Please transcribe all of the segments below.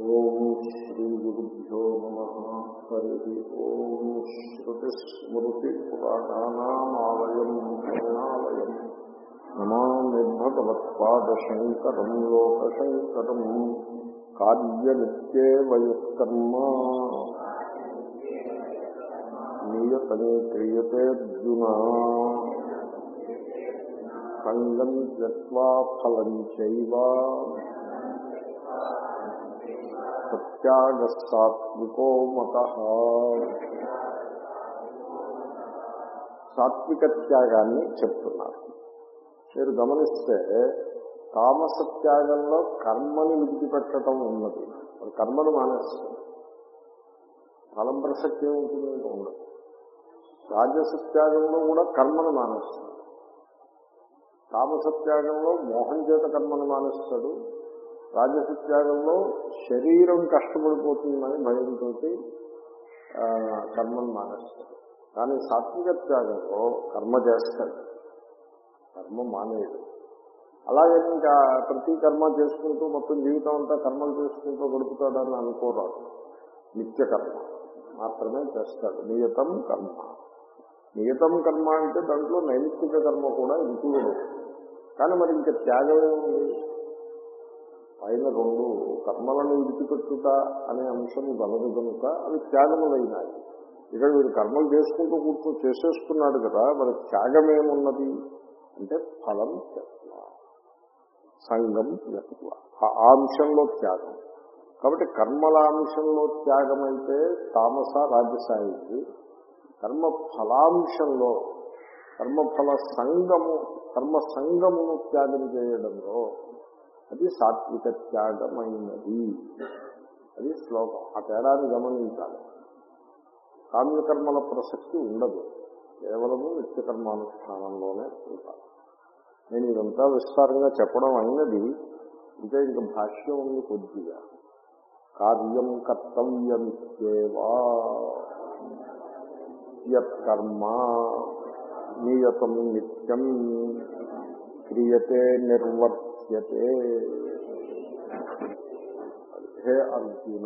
ఓం శ్రీ గురుభ్యో నమ హరి ఓం శ్రుతిస్మృతిపురాణానామాలయం కరుణాలయం నమామి భగవత్పాదశంకరం లోకశంకరం కార్యనిత్యేవయుత్కర్మ నియతం క్రియతే అర్జున సంగం త్యక్వా ఫలం చైవ సత్యాగ సాత్వికో మత సాత్విక త్యాగాన్ని చెప్తున్నారు మీరు గమనిస్తే తామస త్యాగంలో కర్మని విడిచిపెట్టడం ఉన్నది మరి కర్మను మానేస్తుంది ఫలం ప్రసక్తి ఏముంటుంది ఉండదు రాజస త్యాగంలో కూడా కర్మను మానేస్తుంది తామస త్యాగంలో మోహం చేత కర్మను మానేస్తాడు రాజస త్యాగంలో శరీరం కష్టపడిపోతుందని భయంతో కర్మను మానేస్తాడు కానీ సాత్విక త్యాగంలో కర్మ చేస్తాడు కర్మ మానేయడు అలాగే ఇంకా ప్రతి కర్మ చేసుకుంటూ మొత్తం జీవితం అంతా కర్మలు చేసుకుంటూ గడుపుతాడని అనుకోరాదు నిత్య కర్మ మాత్రమే చేస్తాడు నియతం కర్మ నియతం కర్మ అంటే దాంట్లో నైమిత్తిక కర్మ కూడా ఇంక్లూడ్ కానీ మరి ఇంకా త్యాగం ఏముంది పైన రెండు కర్మలను విడిచిపెట్టుట అనే అంశం గలదు కనుక అవి త్యాగములైనాయి ఇక్కడ వీడు కర్మలు చేసుకుంటూ కూర్చో చేసేస్తున్నాడు కదా మరి త్యాగం ఏమున్నది అంటే ఫలం త్యక్వ సంగం త్యక్వ ఆ అంశంలో త్యాగం కాబట్టి కర్మల అంశంలో త్యాగం అయితే తామస రాజసాయికి కర్మ ఫలాంశంలో కర్మఫల సంగము కర్మ సంగమును త్యాగం చేయడంలో అది సాత్విక త్యాగమైనది అది శ్లోకం ఆ తేడాన్ని గమనించాలి కామ్యకర్మల ప్రసక్తి ఉండదు కేవలము నిత్యకర్మానుష్ఠానంలోనే ఉంటారు నేను ఇదంతా విస్తారంగా చెప్పడం అయినది అంటే ఇంకా భాష్యం ఉంది కొద్దిగా కార్యం కర్తవ్యమిత్యేవా యత్కర్మ నియతం నిత్యం క్రియతే నిర్వర్త్యతే హే అర్జున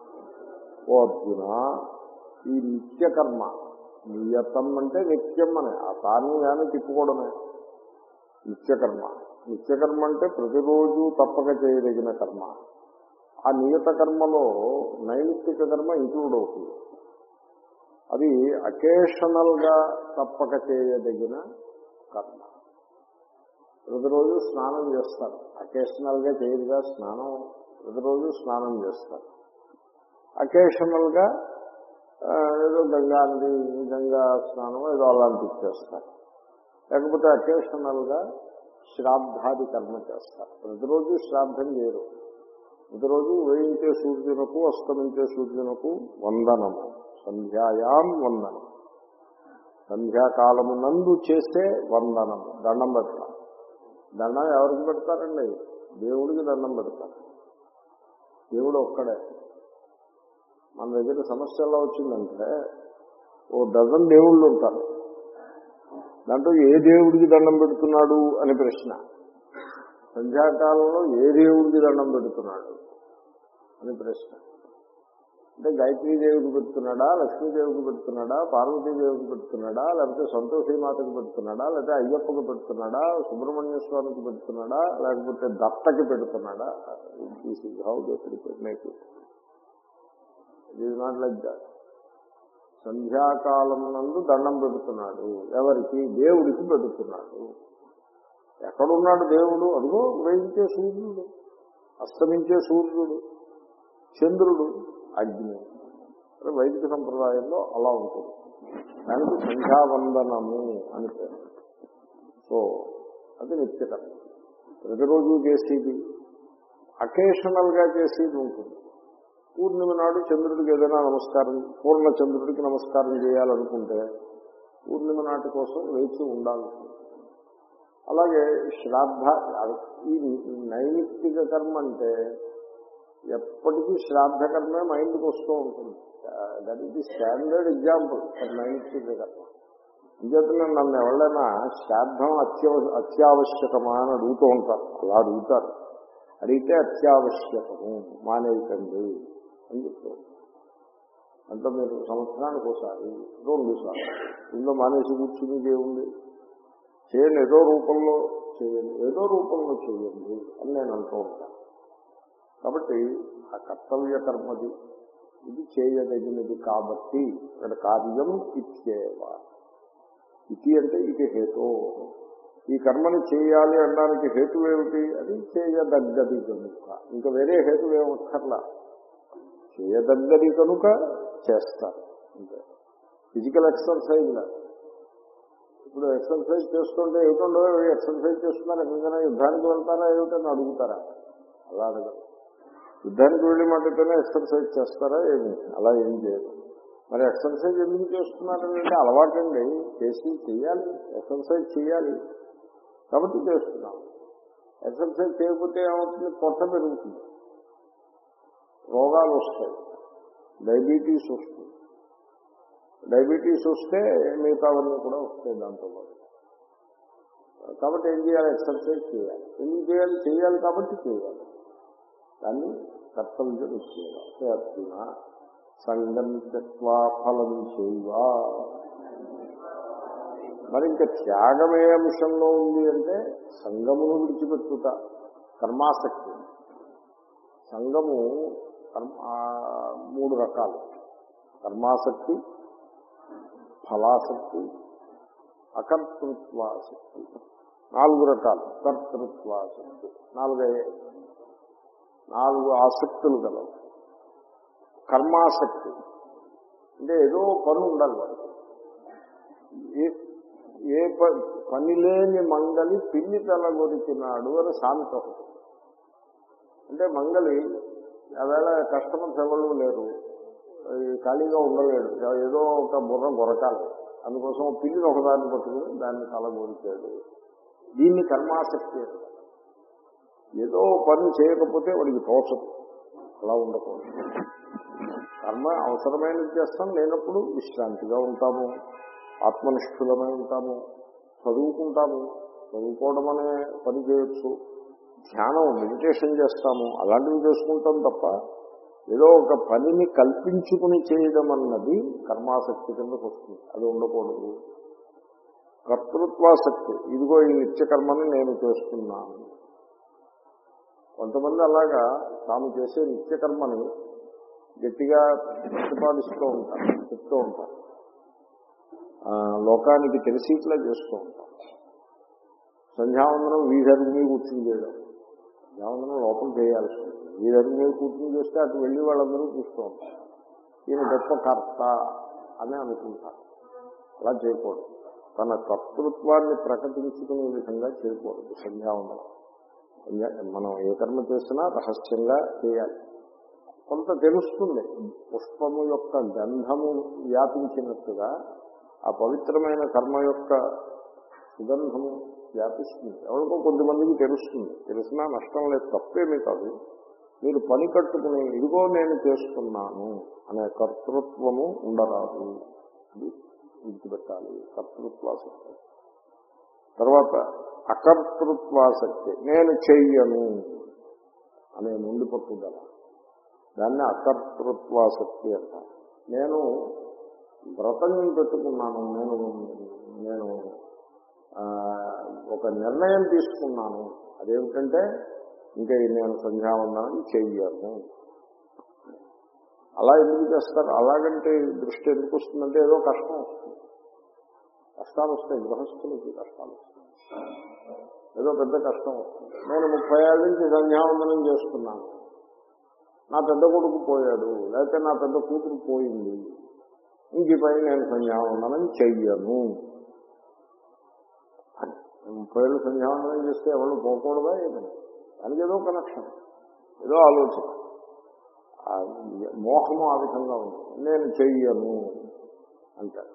ఓ అర్జున ఈ నిత్యకర్మ నియతం అంటే నిత్యం అనే ఆ తాన్ని కానీ తిప్పుకోవడమే నిత్యకర్మ నిత్యకర్మ అంటే ప్రతిరోజు తప్పక చేయదగిన కర్మ ఆ నియత కర్మలో నైమిత్తిక కర్మ ఇంక్లూడ్ అవుతుంది అది అకేషనల్ గా తప్పక చేయదగిన కర్మ ప్రతిరోజు స్నానం చేస్తారు అకేషనల్ గా చేయదుగా స్నానం ప్రతిరోజు స్నానం చేస్తారు అకేషనల్ గా ఏదో గంగా నది గంగా స్నానం ఏదో అలాంటివి చేస్తారు లేకపోతే అకేషనల్ గా శ్రాద్ధాది కర్మ చేస్తారు ప్రతిరోజు శ్రాద్ధం చేయరు ప్రతిరోజు వేయించే సూర్యునకు అస్తమించే సూర్యునకు వందనము సంధ్యాయాం వందనం సంధ్యాకాలము నందు చేసే వందనము దండం పెడతాం దండం ఎవరికి పెడతారండి దేవుడికి దండం పెడతారు దేవుడు ఒక్కడే మన దగ్గర సమస్య ఎలా వచ్చిందంటే ఓ డజన్ దేవుళ్ళు ఉంటారు దాంట్లో ఏ దేవుడికి దండం పెడుతున్నాడు అని ప్రశ్న సంధ్యాకాలంలో ఏ దేవుడికి దండం పెడుతున్నాడు అని ప్రశ్న అంటే గాయత్రీదేవికి పెడుతున్నాడా లక్ష్మీదేవికి పెడుతున్నాడా పార్వతీదేవికి పెడుతున్నాడా లేకపోతే సంతోషీమాతకి పెడుతున్నాడా లేకపోతే అయ్యప్పకి పెడుతున్నాడా సుబ్రహ్మణ్య స్వామికి పెడుతున్నాడా లేకపోతే దత్తకి పెడుతున్నాడా this is how they make it it is not like that సంధ్యాకాలం నందు దండం పెడుతున్నాడు ఎవరికి దేవుడికి పెడుతున్నాడు ఎక్కడున్నాడు దేవుడు అదిగో ఉదయించే సూర్యుడు అస్తమించే సూర్యుడు చంద్రుడు అగ్ని వైదిక సంప్రదాయంలో అలా ఉంటుంది దానికి సంధ్యావందనము అని పేరు సో అది నిత్యకర్మ ప్రతిరోజు చేసేది అకేషనల్ గా చేసేది ఉంటుంది పూర్ణిమ నాడు చంద్రుడికి ఏదైనా నమస్కారం పూర్ణ చంద్రుడికి నమస్కారం చేయాలనుకుంటే పూర్ణిమ నాటి కోసం వేచి ఉండాలి అలాగే శ్రాద్ధ ఈ నైమిత్తిక కర్మ అంటే ఎప్పటికీ శ్రాద్ధ కర్మే మైండ్కి వస్తూ ఉంటుంది that is the standard example for నైమిత్తిక కర్మ ఇంకేతనే నన్ను ఎవరైనా శ్రాద్ధం అత్యవ అత్యావశ్యకమా అని అడుగుతూ ఉంటారు అలా అడుగుతారు అడిగితే అత్యావశ్యకము మానేయకండి అని చెప్తారు అంటే మీరు సంవత్సరానికి ఒకసారి రెండు సార్లు ఇందులో మానేసి కూర్చుని ఏముంది చేయండి ఏదో రూపంలో చేయండి ఏదో రూపంలో చేయండి అని నేను అంటూ ఉంటాను కాబట్టి ఆ కర్తవ్య కర్మది ఇది చేయదగినది కాబట్టి ఇక్కడ కార్యం ఇచ్చేవ ఇది అంటే ఇది హేతు ఈ కర్మని చేయాలి అనడానికి హేతు ఏమిటి అది చేయదగ్గది కనుక ఇంకా వేరే హేతు ఏమక్కర్లా చేయదగ్గది కనుక చేస్తారు అంతే ఫిజికల్ ఎక్సర్సైజ్ ఇప్పుడు ఎక్సర్సైజ్ చేస్తుంటే ఏమిటో ఎక్సర్సైజ్ చేస్తున్నారు ఎక్కడికైనా యుద్ధానికి వెళ్తారా ఏమిటని అడుగుతారా అలా అడగదు యుద్ధానికి వెళ్ళి మాటతోనే ఎక్సర్సైజ్ చేస్తారా ఏమి అలా ఏం చేయదు మరి ఎక్సర్సైజ్ ఎందుకు చేస్తున్నారంటే అలవాటండి చేసి చేయాలి ఎక్సర్సైజ్ చేయాలి కాబట్టి చేస్తున్నాం ఎక్సర్సైజ్ చేయకపోతే ఏమవుతుంది పొట్ట పెరుగుతుంది రోగాలు వస్తాయి డయాబెటీస్ వస్తుంది డయాబెటీస్ వస్తే మిగతావన్నీ కూడా వస్తాయి దాంతో పాటు కాబట్టి ఏం చేయాలి ఎక్సర్సైజ్ చేయాలి ఎందుకు చేయాలి చేయాలి కాబట్టి చేయాలి దాన్ని కర్తవ్యం చేయాలి సంగం తత్వా ఫలం చేయవా మరి ఇంకా త్యాగం ఏ అంశంలో ఉంది అంటే సంగమును విడిచిపెట్టుట కర్మాసక్తి సంగము కర్మ ఆ, మూడు రకాలు కర్మాసక్తి ఫలాసక్తి అకర్తృత్వాసక్తి నాలుగు రకాలు కర్తృత్వాసక్తి నాలుగయ్యే నాలుగు ఆసక్తులు గలవు కర్మాసక్తి అంటే ఏదో పని ఉండాలి వాడికి ఏ ఏ ప- పని లేని మంగలి పిల్లి తల కొరికినాడు అని సామెత ఒకటి అంటే మంగలి ఆవేళ కస్టమర్స్ ఎవరు లేరు ఈ ఖాళీగా ఉండలేడు ఏదో ఒక బుర్ర గొరకాలి అందుకోసం ఓ పిల్లిని ఒకదాన్ని పట్టుకుని దాన్ని తల కొరికాడు దీన్ని కర్మాసక్తి అంటారు. ఏదో పని చేయకపోతే వాడికి తోచదు అలా ఉండకూడదు కర్మ అవసరమైనది చేస్తాం లేనప్పుడు విశ్రాంతిగా ఉంటాము ఆత్మనిష్ఠులమై ఉంటాము చదువుకుంటాము చదువుకోవడం అనే పని చేయొచ్చు ధ్యానం మెడిటేషన్ చేస్తాము అలాంటివి చేసుకుంటాం తప్ప ఏదో ఒక పనిని కల్పించుకుని చేయడం అన్నది కర్మాసక్తి కిందకు వస్తుంది అది ఉండకూడదు కర్తృత్వాసక్తి ఇదిగో ఈ నిత్య కర్మని నేను చేస్తున్నాను కొంతమంది అలాగా తాము చేసే నిత్య కర్మని గట్టిగా ప్రతిపాదిస్తూ ఉంటారు చెప్తూ ఉంటారు ఆ, లోకానికి తెలిసి ఇట్లా చేస్తూ ఉంటారు సంధ్యావందనం వీధరుగు మీద కూర్చుని చేయడం సంధ్యావందనం లోపల చేయాల్సి ఉంటుంది వీధరుగు మీద కూర్చుని చేస్తే అటు వెళ్ళి వాళ్ళందరూ చూస్తూ ఉంటారు ఈయన గొప్ప కర్త అని అనుకుంటారు అలా చేయకూడదు తన కర్తృత్వాన్ని ప్రకటించుకునే విధంగా చేయకూడదు సంధ్యావందనం సంధ్యా- మనం ఏ కర్మ చేసినా రహస్యంగా చేయాలి కొంత తెలుస్తుంది పుష్పము యొక్క గంధము వ్యాపించినట్టుగా ఆ పవిత్రమైన కర్మ యొక్క సుగంధము వ్యాపిస్తుంది ఎవరికో కొద్దిమందికి తెలుస్తుంది తెలిసినా నష్టం లేదు తప్పేమీ కాదు మీరు పని కట్టుకుని ఇదిగో నేను చేస్తున్నాను అనే కర్తృత్వము ఉండరాదు ఇది విడిచిపెట్టాలి కర్తృత్వాసక్తి తర్వాత అకర్తృత్వాసక్తి నేను చెయ్యను అనే నుండి పట్టుదల దాన్ని అకర్తృత్వాసక్తి అంటారు నేను వ్రతం పెట్టుకున్నాను నేను నేను ఆ, ఒక నిర్ణయం తీసుకున్నాను అదేమిటంటే ఇంకా ఈ నేను సంధ్యావందనం చెయ్యను అలా ఎందుకు చేస్తారు అలాగంటే దృష్టి ఎందుకు వస్తుందంటే ఏదో కష్టం వస్తుంది కష్టాలు వస్తాయి గృహస్థులకి కష్టాలు వస్తాయి ఏదో పెద్ద కష్టం వస్తుంది నేను ముప్పై ఏళ్ళ నుంచి సంధ్యావందనం చేస్తున్నాను నా పెద్ద కొడుకు పోయాడు లేకపోతే నా పెద్ద కూతురు పోయింది ఇంక ఈ పని నేను సంధ్యావందనం చెయ్యను అని. ముప్పై ఏళ్ళు సంధ్యావందనం చేస్తే ఎవరు పోకూడదా ఏదని దానికి ఏదో కనెక్షన్ ఏదో ఆలోచన ఆ మోహము ఆ విధంగా ఉంటుంది నేను చెయ్యను అంటారు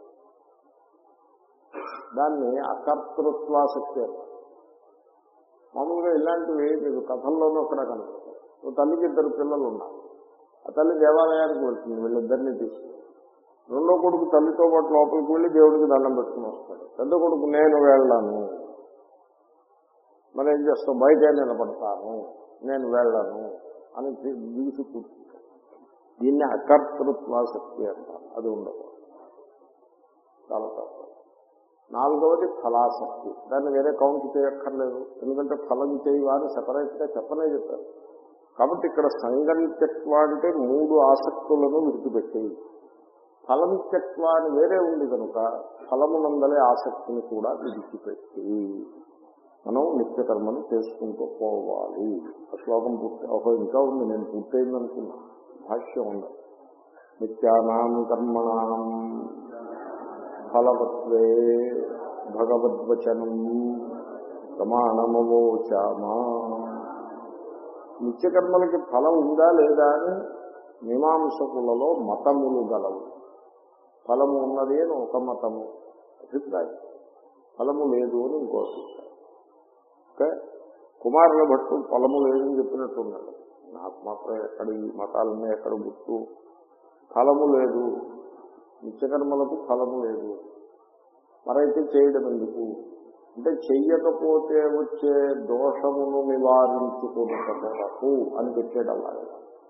దాన్ని అకర్తృత్వాసక్తి అంటారు మామూలుగా ఇలాంటివి మీకు కథల్లోనూ అక్కడ కనపడతాయి ఓ తల్లికి ఇద్దరు పిల్లలు ఉన్నారు ఆ తల్లి దేవాలయానికి వెళ్తుంది వీళ్ళిద్దరిని తీసుకుని రెండో కొడుకు తల్లితో పాటు లోపలికి వెళ్ళి దేవుడికి దండం పెట్టుకుని వస్తాడు పెద్ద కొడుకు నేను వెళ్ళాను మరి ఏం చేస్తాం బయట నిలబడతాను నేను వెళ్ళను అని దిగుసు కూర్చుంటాడు దీన్ని అకర్తృత్వాసక్తి అంటారు అది ఉండదు చాలా తప్ప నాలుగవది ఫలాసక్తి దాన్ని వేరే కౌంట్ చేయక్కర్లేదు ఎందుకంటే ఫలం చేయవారు సెపరేట్గా చెప్పనే చెప్పారు కాబట్టి ఇక్కడ సంగణిత్యత్వ అంటే మూడు ఆసక్తులను విడిచిపెట్టి ఫలమిత్యత్వ అని వేరే ఉంది కనుక ఫలమునందలే ఆసక్తిని కూడా విడిచిపెట్టి మనం నిత్యకర్మను చేసుకుంటూ పోవాలి ఆ శ్లోకం పూర్తి ఒక ఇంకా ఉంది నేను పూర్తయిందనుకున్నా భాష్యం ఉంది నిత్యానాం కర్మణాం ఫలవత్వే భగవద్వచనం ప్రమాణమవోచామా నిత్యకర్మలకి ఫలం ఉందా లేదా అని మీమాంసకులలో మతములు గలవు ఫలము ఉన్నది అని ఒక మతము అభిప్రాయం ఫలము లేదు అని ఇంకో అభిప్రాయం ఓకే కుమారుల భట్టు ఫలము లేదని చెప్పినట్టున్నాడు నాకు మాత్రం ఎక్కడ ఈ మతాలన్నీ ఎక్కడ గుర్తు ఫలము లేదు నిత్యకర్మలకు ఫలము లేదు మరైతే చేయడం ఎందుకు అంటే చెయ్యకపోతే వచ్చే దోషమును నివారించుకున్నటకు అని పెట్టాడు అలాగే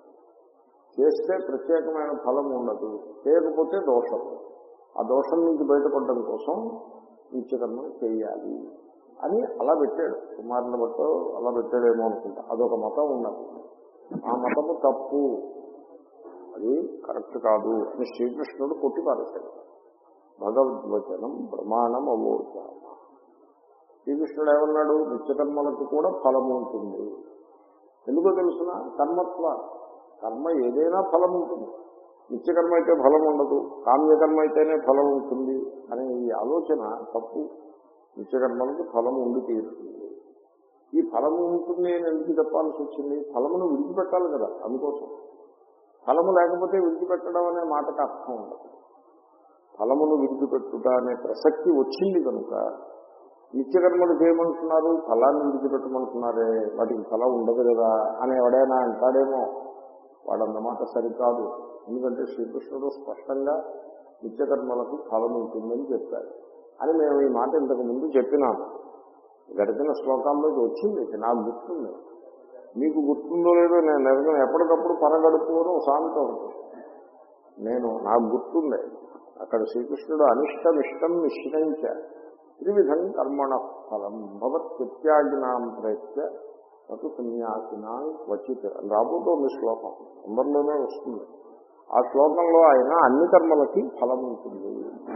చేస్తే ప్రత్యేకమైన ఫలం ఉండదు చేయకపోతే దోషము ఆ దోషం నుంచి బయటపడడం కోసం నిత్యకర్మ చేయాలి అని అలా పెట్టాడు కుమారుల బట్ట అలా పెట్టాడేమో అనుకుంటా అదొక మతం ఉన్నది ఆ మతము తప్పు అది కరెక్ట్ కాదు అని శ్రీకృష్ణుడు కొట్టి పారేశాడు భగవద్వచనం ప్రమాణం అవోచామ శ్రీకృష్ణుడు ఏమన్నాడు నిత్యకర్మలకు కూడా ఫలము ఉంటుంది ఎందుకో తెలుసిన కర్మత్వ కర్మ ఏదైనా ఫలం ఉంటుంది నిత్యకర్మ అయితే ఫలం ఉండదు కామ్యకర్మ అయితేనే ఫలం ఉంటుంది అనే ఈ ఆలోచన తప్పు నిత్యకర్మలకు ఫలం ఉండి తీరుతుంది ఈ ఫలము ఉంటుంది అని ఎందుకు చెప్పాల్సి వచ్చింది ఫలమును విడిచిపెట్టాలి కదా అందుకోసం ఫలము లేకపోతే విడిచిపెట్టడం అనే మాటకు అర్థం ఉండదు ఫలమును విడిచిపెట్టుట అనే ప్రసక్తి వచ్చింది కనుక నిత్యకర్మలు చేయమంటున్నారు ఫలాన్ని విడిచిపెట్టమంటున్నారే వాటికి ఫలం ఉండదు కదా అని ఎవడైనా అంటాడేమో వాడన్నమాట సరికాదు ఎందుకంటే శ్రీకృష్ణుడు స్పష్టంగా నిత్యకర్మలకు ఫలం ఉంటుందని చెప్పాడు అని మేము ఈ మాట ఇంతకు ముందు చెప్పినాము గడిపిన శ్లోకాల్లోకి వచ్చింది ఇది నాకు గుర్తుంది మీకు గుర్తుందో లేదో నేను నిజంగా ఎప్పటికప్పుడు పరగడుపు అని ఒక సామెత ఉంటుంది నేను నాకు గుర్తుంది అక్కడ శ్రీకృష్ణుడు అనిష్టం ఇష్టం మిశ్రించ త్రివిధం కర్మణ ఫలం భవత్ ప్రత్యాగినాం ప్రయత్య నటు సన్యాసినా క్వచిత్ అని రాబోతోంది శ్లోకం తొందరలోనే వస్తుంది ఆ శ్లోకంలో ఆయన అన్ని కర్మలకి ఫలం ఉంటుంది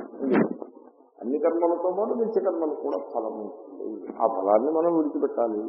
అన్ని కర్మలతో పాటు నిత్య కర్మలు కూడా ఫలం ఉంటుంది ఆ ఫలాన్ని మనం విడిచిపెట్టాలి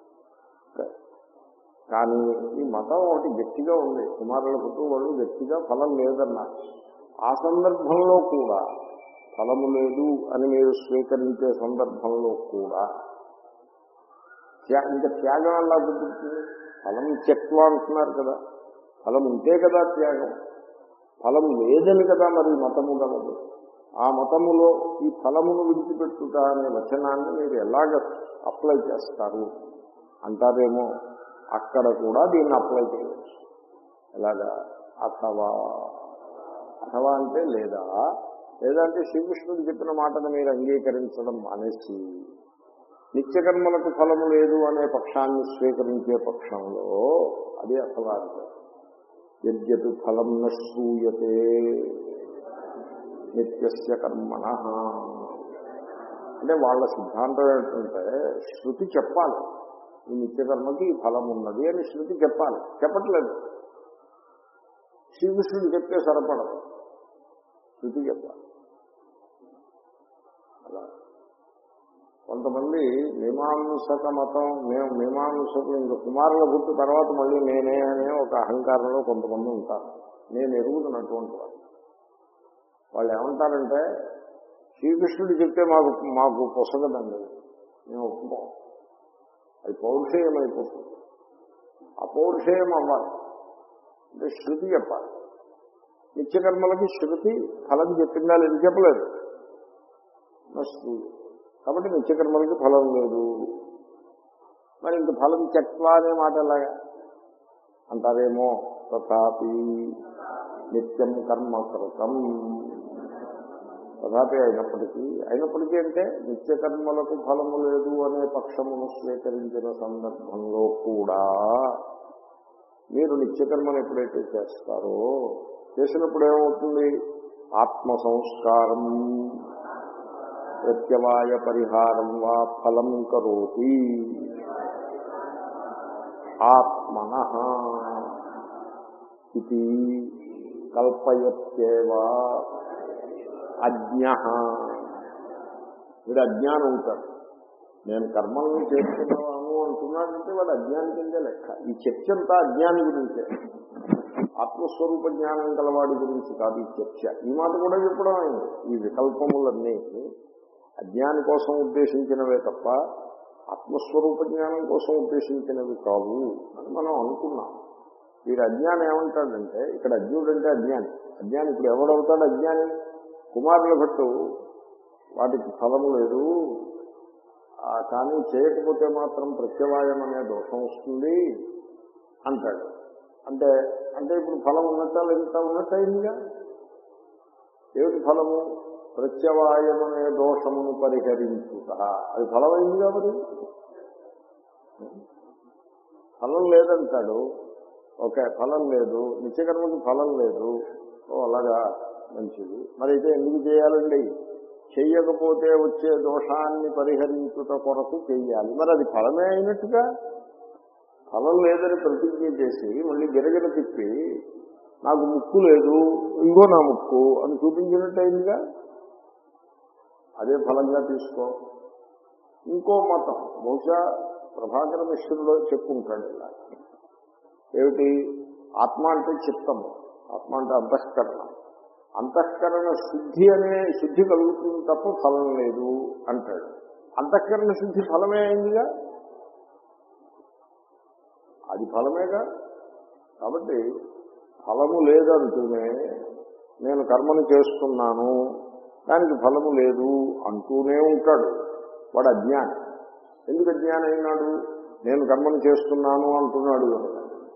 కానీ ఈ మతం ఒకటి గట్టిగా ఉంది కుమారుల పుట్టు వాళ్ళు గట్టిగా ఫలం లేదన్నారు ఆ సందర్భంలో కూడా ఫలము లేదు అని మీరు స్వీకరించే సందర్భంలో కూడా త్యా- ఇంకా త్యాగం ఎలా కుదురుతుంది ఫలం చెక్వ అంటున్నారు కదా ఫలం ఉంటే కదా త్యాగం ఫలం లేదని కదా మరి మతము గలదు ఆ మతములో ఈ ఫలమును విడిచిపెట్టుట అనే వచనాన్ని మీరు ఎలాగ అప్లై చేస్తారు అంటారేమో అక్కడ కూడా దీన్ని అప్లై చేయవచ్చు ఎలాగా అథవా అథవా అంటే లేదా లేదంటే శ్రీకృష్ణుడు చెప్పిన మాటను మీరు అంగీకరించడం మానేసి నిత్యకర్మలకు ఫలము లేదు అనే పక్షాన్ని స్వీకరించే పక్షంలో అది అథవా అంటే యద్యత్ ఫలం నూయతే నిత్యస్య కర్మణ అంటే వాళ్ళ సిద్ధాంతం ఏంటంటే శృతి చెప్పాలి ఈ నిత్యకర్మకి ఈ ఫలం ఉన్నది అని శృతి చెప్పాలి చెప్పట్లేదు శ్రీకృష్ణుడు చెప్తే సరిపడదు శృతి చెప్పాలి అలా కొంతమంది మీమాంసక మతం మేము మీమాంసకులు ఇంక కుమారుల గుర్తు తర్వాత మళ్ళీ నేనే అనే ఒక అహంకారంలో కొంతమంది ఉంటారు నేను ఎరుగుతున్నటువంటి వాళ్ళు వాళ్ళు ఏమంటారంటే శ్రీకృష్ణుడు చెప్తే మాకు మాకు పొసగదండి మేము ఒప్పుకోం అది పౌరుషేయం అయిపోతుంది ఆ పౌరుషేయం అవ్వాలి అంటే శృతి చెప్పాలి నిత్యకర్మలకి శృతి ఫలం చెప్పిందా లేదు చెప్పలేదు మస్తు కాబట్టి నిత్యకర్మలకి ఫలం లేదు మరి ఇంక ఫలం చెక్వా అనే మాట ఎలాగా అంటారేమో తథాపి నిత్యం కర్మ కృతం తథాపి అయినప్పటికీ అయినప్పటికీ అంటే నిత్యకర్మలకు ఫలము లేదు అనే పక్షమును స్వీకరించిన సందర్భంలో కూడా మీరు నిత్యకర్మను ఎప్పుడైతే చేస్తారో చేసినప్పుడు ఏమవుతుంది ఆత్మ సంస్కారం ప్రత్యవాయ పరిహారం వా ఫలం కరోతి ఆత్మన ఇది కల్పయత్యేవా అజ్ఞ వీడు అజ్ఞానం ఉంటాడు నేను కర్మల్ని చేస్తున్నాను అంటున్నాడంటే వాడు అజ్ఞాని కిందే లెక్క ఈ చర్చ అంతా అజ్ఞాని గురించే ఆత్మస్వరూప జ్ఞానం గలవాడి గురించి కాదు ఈ చర్చ ఈ మాట కూడా చెప్పడం అయింది ఈ వికల్పములన్నీ అజ్ఞాని కోసం ఉద్దేశించినవే తప్ప ఆత్మస్వరూప జ్ఞానం కోసం ఉద్దేశించినవి కావు అని మనం అనుకున్నాం వీడు అజ్ఞానం ఏమంటాడంటే ఇక్కడ అజ్ఞుడు అంటే అజ్ఞాని అజ్ఞాని ఇప్పుడు ఎవడవుతాడు అజ్ఞాని కుమారుల భట్టు వాటికి ఫలము లేదు ఆ, కానీ చేయకపోతే మాత్రం ప్రత్యవాయం అనే దోషం వస్తుంది అంటాడు అంటే అంటే ఇప్పుడు ఫలం ఉన్నట్టా ఎంత ఉన్నట్టయిందిగా ఏమిటి ఫలము ప్రత్యవాయం అనే దోషమును పరిహరించుట అది ఫలమైందిగా మరి ఫలం లేదంటాడు ఓకే ఫలం లేదు నిత్యకర్మకి ఫలం లేదు ఓ అలాగా మంచిది మరి అయితే ఎందుకు చేయాలండి చెయ్యకపోతే వచ్చే దోషాన్ని పరిహరించుట కొరకు చెయ్యాలి మరి అది ఫలమే అయినట్టుగా ఫలం లేదని ప్రతిజ్ఞ చేసి మళ్ళీ గిరగిర తిప్పి నాకు ముక్కు లేదు ఇంకో నా ముక్కు అని చూపించినట్టు అయిందిగా అదే ఫలంగా తీసుకో ఇంకో మతం బహుశా ప్రభాకర మిశ్రులో చెప్పుకుంటాడు ఇలా ఏమిటి ఆత్మ అంటే చిత్తము ఆత్మ అంటే అంతఃకరణ అంతఃకరణ శుద్ధి అనే శుద్ధి కలుగుతుంది తప్ప ఫలం లేదు అంటాడు అంతఃకరణ శుద్ధి ఫలమే అయిందిగా అది ఫలమేగా కాబట్టి ఫలము లేదంటూనే నేను కర్మను చేస్తున్నాను దానికి ఫలము లేదు అంటూనే ఉంటాడు వాడు అజ్ఞాని ఎందుకు అజ్ఞాని అయినాడు నేను కర్మను చేస్తున్నాను అంటున్నాడు కనుక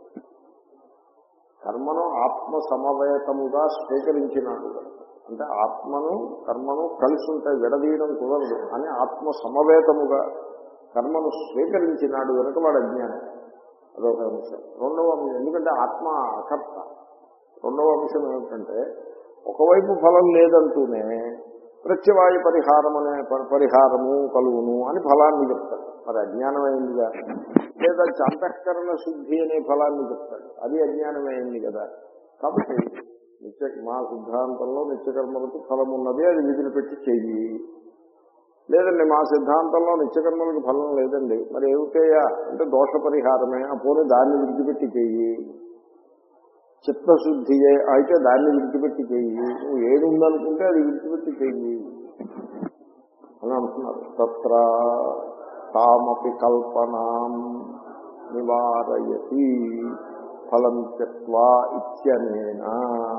కర్మను ఆత్మ సమవేతముగా స్వీకరించినాడు కనుక. అంటే ఆత్మను కర్మను కలిసి ఉంటాయి విడదీయడం కుదరదు అని ఆత్మ సమవేతముగా కర్మను స్వీకరించినాడు కనుక వాడు అజ్ఞాని అదొక అంశం రెండవ అంశం ఎందుకంటే ఆత్మ అకర్త రెండవ అంశం ఏమిటంటే ఒకవైపు ఫలం లేదంటూనే ప్రత్యవాయు పరిహారం అనే ప- పరిహారము కలుగును అని ఫలాన్ని చెప్తాడు మరి అజ్ఞానమైందిగా లేదా అంతఃకరణ శుద్ధి అనే ఫలాన్ని చెప్తాడు అది అజ్ఞానమైంది కదా కాబట్టి నిత్య మా సిద్ధాంతంలో నిత్యకర్మలకు ఫలం ఉన్నది అది విధులు పెట్టి చెయ్యి లేదండి మా సిద్ధాంతంలో నిత్యకర్మలకు ఫలం లేదండి మరి ఏమిటయ్యా అంటే దోష పరిహారమే ఆ పోనీ దాన్ని విడిచిపెట్టి చెయ్యి చిత్తశుద్ధియే అయితే దాన్ని విడిచిపెట్టి చెయ్యి నువ్వు ఏది ఉందనుకుంటే అది విడిచిపెట్టి చెయ్యి అని అంటున్నారు తత్ర తామపి కల్పనాం నివారయతి ఫలం త్యక్వా ఇత్యనేనా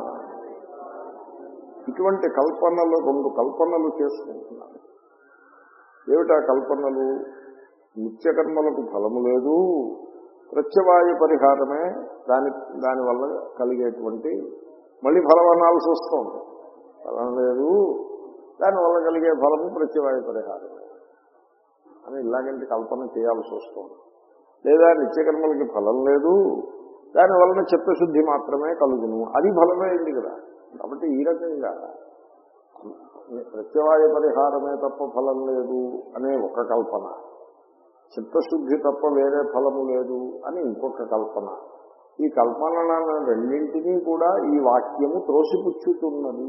ఇటువంటి కల్పనలు రెండు కల్పనలు చేసుకుంటున్నారు ఏమిటా కల్పనలు నిత్యకర్మలకు ఫలము లేదు ప్రత్యవాయు పరిహారమే దాని దానివల్ల కలిగేటువంటి మళ్ళీ ఫలం అనాల్సి వస్తుంది ఫలం లేదు దానివల్ల కలిగే ఫలము ప్రత్యవాయు పరిహారమే అని ఇలాగంటి కల్పన చేయాల్సి వస్తుంది లేదా నిత్యకర్మలకి ఫలం లేదు దానివలన చిత్తశుద్ధి మాత్రమే కలుగును అది ఫలమే అయింది కదా కాబట్టి ఈ రకంగా ప్రత్యవాయ పరిహారమే తప్ప ఫలం లేదు అనే ఒక కల్పన చిత్తశుద్ధి తప్ప వేరే ఫలము లేదు అని ఇంకొక కల్పన ఈ కల్పనలను రెండింటినీ కూడా ఈ వాక్యము త్రోసిపుచ్చుతున్నది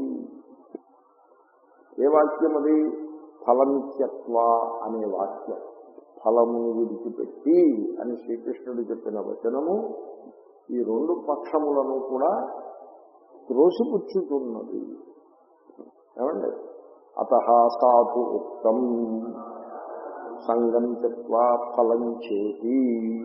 ఏ వాక్యం అది ఫలనిత్యత్వ అనే వాక్యం ఫలమును విడిచిపెట్టి అని శ్రీకృష్ణుడు చెప్పిన వచనము ఈ రెండు పక్షములను కూడా త్రోసిపుచ్చుతున్నది ఏమండి అత సాధు ఉక్తం సంగం చెత్వా ఫలం చేతి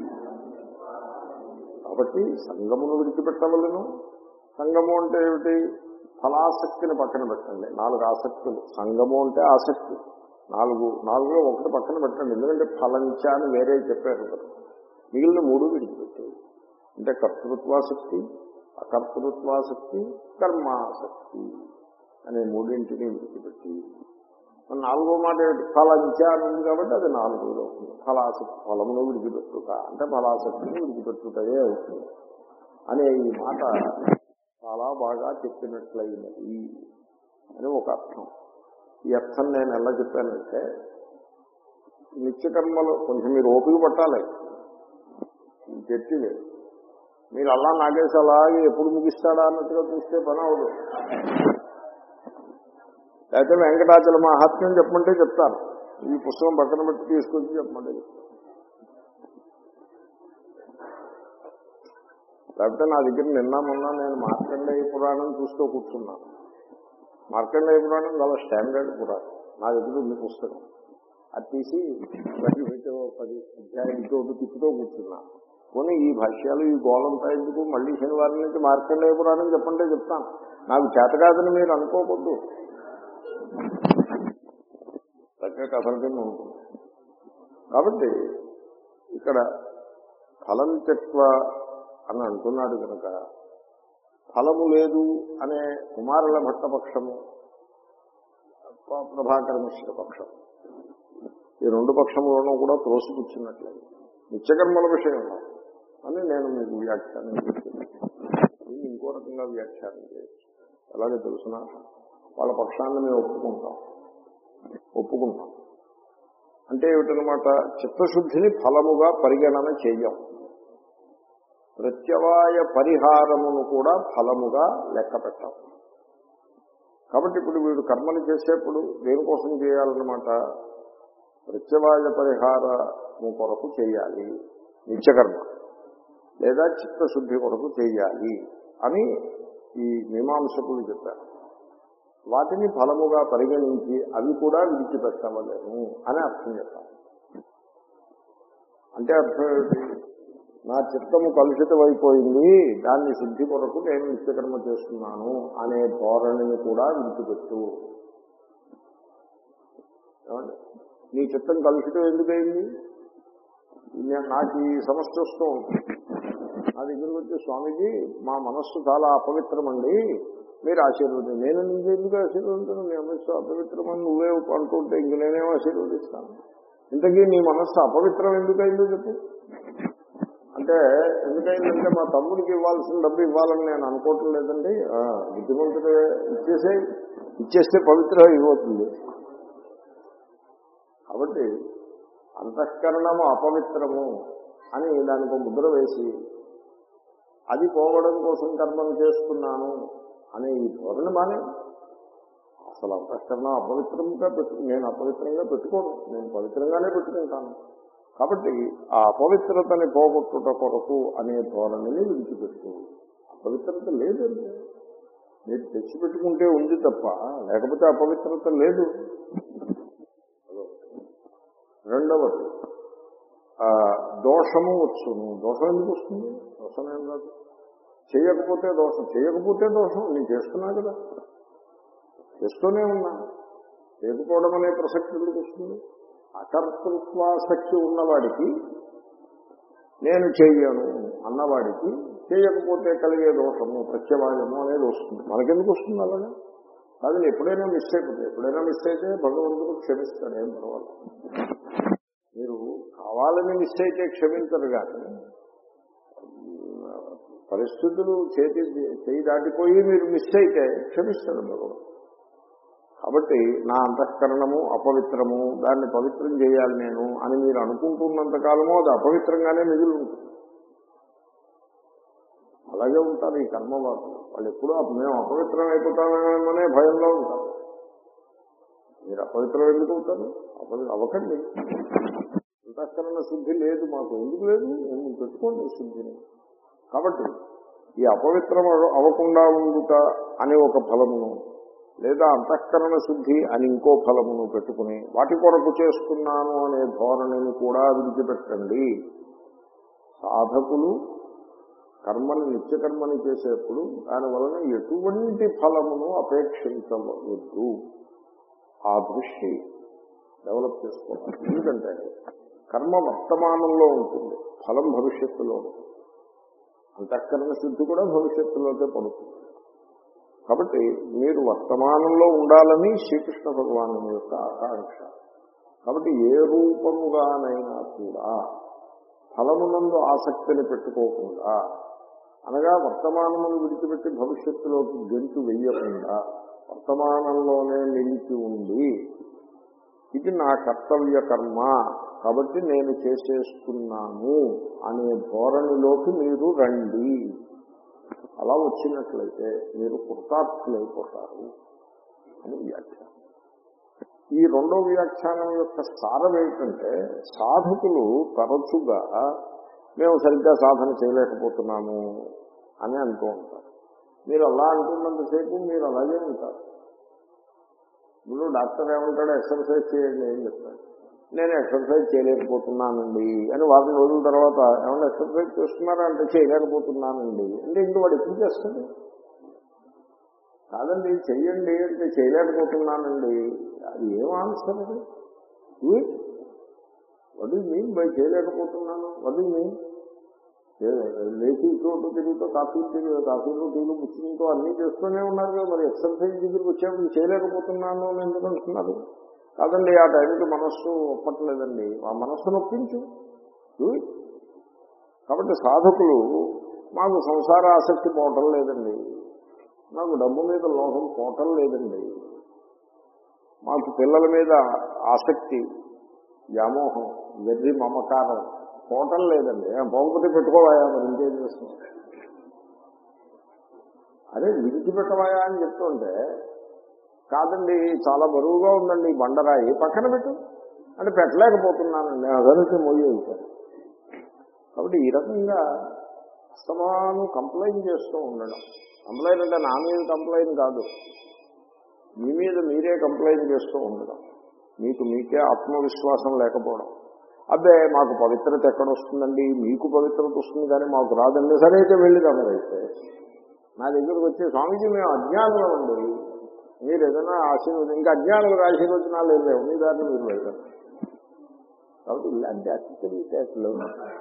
కాబట్టి సంగమును విడిచిపెట్టవలను సంగము అంటే ఏమిటి ఫలాసక్తిని పక్కన పెట్టండి నాలుగు ఆసక్తులు సంగము అంటే ఆసక్తి నాలుగు నాలుగులో ఒకటి పక్కన పెట్టండి ఎందుకంటే ఫలంచ అని వేరే చెప్పారు కదా మిగిలిన మూడు విడిచిపెట్టి అంటే కర్తృత్వాసక్తి అకర్తృత్వాసక్తి కర్మాసక్తి అనే మూడింటిని విడిచిపెట్టి మరి నాలుగో మాట ఏమిటి ఫలంచ అని ఉంది కాబట్టి అది నాలుగులో ఉంటుంది ఫలాసక్తి ఫలమును విడిచిపెట్టుట అంటే ఫలాసక్తిని విడిచిపెట్టుటయే అవుతుంది అనే ఈ మాట చాలా బాగా చెప్పినట్లయినది అని ఒక అర్థం ఈ అర్థం నేను ఎలా చెప్పానంటే నిత్యకర్మలు కొంచెం మీరు ఓపిక పట్టాలి గట్టిది మీరు అలా నాగేసి అలాగే ఎప్పుడు ముగిస్తాడా అన్నట్టుగా చూస్తే పని అవదు లేకపోతే వెంకటాచల మహాత్మ్యం చెప్పమంటే చెప్తాను ఈ పుస్తకం పక్కన పెట్టి తీసుకొచ్చి చెప్పమంటే చెప్తాను లేకపోతే నా దగ్గర నిన్న మొన్న నేను మార్కండేయ పురాణం చూస్తూ కూర్చున్నాను మార్కండేయ పురాణం చాలా స్టాండర్డ్ పురాణం నా దగ్గర ఉంది పుస్తకం అది తీసి బట్టి పెట్టి ఓ పది అధ్యాయంతో తిప్పుతూ కూర్చున్నా పోనీ ఈ భాష్యాలు ఈ గోలంతా ఎందుకు మళ్ళీ శనివారం నుంచి మార్కండేయ పురాణం చెప్పంటే చెప్తాను నాకు చేత కాదని మీరు అనుకోకూడదు చక్కగా కథల కింద ఉంటుంది కాబట్టి ఇక్కడ ఫలం తత్వ అని అంటున్నాడు కనుక ఫలము లేదు అనే కుమారుల భట్ట పక్షము ప్రభాకర మిశ్ర పక్షం ఈ రెండు పక్షములను కూడా త్రోసిపుచ్చినట్లయితే నిత్యకర్మల విషయంలో అని నేను మీకు వ్యాఖ్యానం చేస్తున్నాను దీన్ని ఇంకో రకంగా వ్యాఖ్యానం చేయొచ్చు అలాగే తెలుసిన వాళ్ళ పక్షాన్ని మేము ఒప్పుకుంటాం ఒప్పుకుంటాం అంటే ఏమిటనమాట చిత్తశుద్ధిని ఫలముగా పరిగణన చెయ్యం ప్రత్యవాయ పరిహారమును కూడా ఫలముగా లెక్క పెట్టాం కాబట్టి ఇప్పుడు వీడు కర్మలు చేసేప్పుడు దేనికోసం చేయాలన్నమాట ప్రత్యవాయ పరిహారము కొరకు చేయాలి నిత్యకర్మ లేదా చిత్తశుద్ధి కొరకు చేయాలి అని ఈ మీమాంసకులు చెప్పారు వాటిని ఫలముగా పరిగణించి అవి కూడా విడిచిపెట్టవలేము అని అర్థం చెప్పాలి అంటే అర్థం ఏమిటి నా చిత్తము కలుషితమైపోయింది దాన్ని శుద్ధి కొరకు నేను నిత్యకర్మ చేస్తున్నాను అనే ధోరణిని కూడా విడిచిపెట్టు ఏమండి? నీ చిత్తం కలుషితం ఎందుకయింది నే- నాకు ఈ సమస్య వస్తూ ఉంటుంది నా దగ్గరికి వచ్చి స్వామీజీ మా మనస్సు చాలా అపవిత్రమండి మీరు ఆశీర్వదం నేను నీకు ఎందుకు ఆశీర్వదించను నీ మనస్సు అపవిత్రమని నువ్వే అంటుంటే ఇంక నేనేం ఆశీర్వదిస్తాను ఇంతకీ నీ మనస్సు అపవిత్రం ఎందుకైందో చెప్పు అంటే ఎందుకైందంటే మా తమ్ముడికి ఇవ్వాల్సిన డబ్బు ఇవ్వాలని నేను అనుకోవటం లేదండి ఆ, బుద్ధిమంతుడే ఇచ్చేసే ఇచ్చేస్తే పవిత్రం అయిపోతుంది కాబట్టి అంతఃకరణము అపవిత్రము అని దానికి ఒక ముద్ర వేసి అది పోవడం కోసం కర్మను చేస్తున్నాను అనే ఈ ధోరణి బానే అసలు అంతఃకరణం అపవిత్రంగా పెట్టు నేను అపవిత్రంగా పెట్టుకోను నేను పవిత్రంగానే పెట్టుకుంటాను కాబట్టి ఆ అపవిత్రతని పోగొట్టుట కొరకు అనే ధోరణిని విడిచిపెట్టు అపవిత్రత లేదండి మీరు తెచ్చిపెట్టుకుంటే ఉంది తప్ప లేకపోతే అపవిత్రత లేదు రెండవది ఆ, దోషము వచ్చును దోషం ఎందుకు వస్తుంది దోషం ఏం కాదు చేయకపోతే దోషం చేయకపోతే దోషం నేను చేస్తున్నా కదా చేస్తూనే ఉన్నా చేయకపోవడం అనే ప్రసక్తి ఎందుకు వస్తుంది అకర్తృత్వాసక్తి ఉన్నవాడికి నేను చెయ్యను అన్నవాడికి చేయకపోతే కలిగే దోషము ప్రత్యవాయము అనేది వస్తుంది మనకెందుకు వస్తుంది అలాగా అది ఎప్పుడైనా మిస్ అయిపోతే ఎప్పుడైనా మిస్ అయితే భగవంతుడు క్షమిస్తాడు ఏం పర్వాలేదు మీరు కావాలని మిస్ అయితే క్షమించరు కానీ పరిస్థితులు చేతి చేయి దాటిపోయి మీరు మిస్ అయితే క్షమిస్తాడు భగవంతుడు కాబట్టి నా అంతఃకరణము అపవిత్రము దాన్ని పవిత్రం చేయాలి నేను అని మీరు అనుకుంటున్నంత కాలము అది అపవిత్రంగానే మిగిలి ఉంటుంది అలాగే ఉంటారు ఈ కర్మవాదులు వాళ్ళు ఎప్పుడూ అప- మేము అపవిత్రం అయిపోతామేమోనే భయంలో ఉంటారు మీరు అపవిత్రం ఎందుకు అవుతారు అపవి అవ్వకండి అంతఃకరణ శుద్ధి లేదు మాకు ఎందుకు లేదు ఎందుకు పెట్టుకోండి శుద్ధిని కాబట్టి ఈ అపవిత్రం అవ- అవ్వకుండా ఉండుట అనే ఒక ఫలమును లేదా అంతఃకరణ శుద్ధి అని ఇంకో ఫలమును పెట్టుకుని వాటి కొరకు చేస్తున్నాను అనే ధోరణిని కూడా విడిచిపెట్టండి సాధకులు కర్మని నిత్యకర్మని చేసేప్పుడు దాని వలన ఎటువంటి ఫలమును అపేక్షించవద్దు ఆ దృష్టి డెవలప్ చేసుకోవాలి ఎందుకంటే కర్మ వర్తమానంలో ఉంటుంది ఫలం భవిష్యత్తులో ఉంటుంది అంతఃకరణ శుద్ధి కూడా భవిష్యత్తులోకే పడుతుంది కాబట్టి మీరు వర్తమానంలో ఉండాలని శ్రీకృష్ణ భగవాను యొక్క ఆకాంక్ష కాబట్టి ఏ రూపముగానైనా కూడా ఫలమునందు ఆసక్తిని పెట్టుకోకుండా అనగా వర్తమానమును విడిచిపెట్టి భవిష్యత్తులోకి గెంతు వెయ్యకుండా వర్తమానంలోనే నిలిచి ఉండి ఇది నా కర్తవ్య కర్మ కాబట్టి నేను చేసేస్తున్నాను అనే ధోరణిలోకి మీరు రండి అలా వచ్చినట్లయితే మీరు కృతార్థులైపోతారు అని వ్యాఖ్యానం ఈ రెండో వ్యాఖ్యానం యొక్క సారం ఏమిటంటే సాధకులు తరచుగా మేము సరిగ్గా సాధన చేయలేకపోతున్నాము అని అంటూ ఉంటారు మీరు అలా అంటున్నంతసేపు మీరు అలాగే ఉంటారు ఇప్పుడు డాక్టర్ ఏమంటాడు ఎక్సర్సైజ్ చేయండి అని చెప్తాడు నేను ఎక్సర్సైజ్ చేయలేకపోతున్నానండి అని వారం రోజుల తర్వాత ఏమన్నా ఎక్సర్సైజ్ చేస్తున్నారా అంటే చేయలేకపోతున్నానండి అంటే ఇంక వాడు ఎప్పుడు చేస్తాడు కాదండి చెయ్యండి అంటే చేయలేకపోతున్నానండి అది ఏం ఆన్సర్ అది వడ్ మీన్ బై చేయలేకపోతున్నాను వడ్ మీన్ లేచి చోటు తిరుగుతూ కాఫీ తిరుగు కాఫీలు టీలు ముచ్చుకుంటూ అన్నీ చేస్తూనే ఉన్నారు కదా మరి ఎక్సర్సైజ్ దగ్గరికి వచ్చేప్పుడు చేయలేకపోతున్నాను అని ఎందుకు అంటున్నారు కాదండి ఆ టైంకి మనస్సు ఒప్పట్లేదండి ఆ మనస్సును ఒప్పించు Do it. కాబట్టి సాధకులు మాకు సంసార ఆసక్తి పోవటం లేదండి నాకు డబ్బు మీద లోహం పోవటం లేదండి మాకు పిల్లల మీద ఆసక్తి వ్యామోహం వెర్రి మమకారం పోవటం లేదండి పోకపోతే పెట్టుకోవాయా మరి ఇంకేం చేస్తున్నాం అదే విడిచిపెట్టవాయా అని చెప్తుంటే కాదండి చాలా బరువుగా ఉందండి ఈ బండరాయి పక్కన పెట్టు అంటే పెట్టలేకపోతున్నానండి అదనైతే మొయ్యి వెళ్తాను కాబట్టి ఈ రకంగా అస్తమానం కంప్లైంట్ చేస్తూ ఉండడం కంప్లైంట్ అంటే నా మీద కంప్లైంట్ కాదు మీ మీద మీరే కంప్లైంట్ చేస్తూ ఉండడం మీకు మీకే ఆత్మవిశ్వాసం లేకపోవడం అబ్బే మాకు పవిత్రత ఎక్కడొస్తుందండి మీకు పవిత్రత వస్తుంది కానీ మాకు రాదండి సరే అయితే వెళ్ళిదా మరైతే నా దగ్గరకు వచ్చే స్వామీజీ మేము అజ్ఞానంలో ఉండి మీరు ఏదైనా ఆశీర్వదం ఇంకా అజ్ఞానులు ఆశీర్వచనాలు ఏం లేవు మీ దారిని మీరు వెళ్ళారు కాబట్టి ఇలాంటి అతిథిలు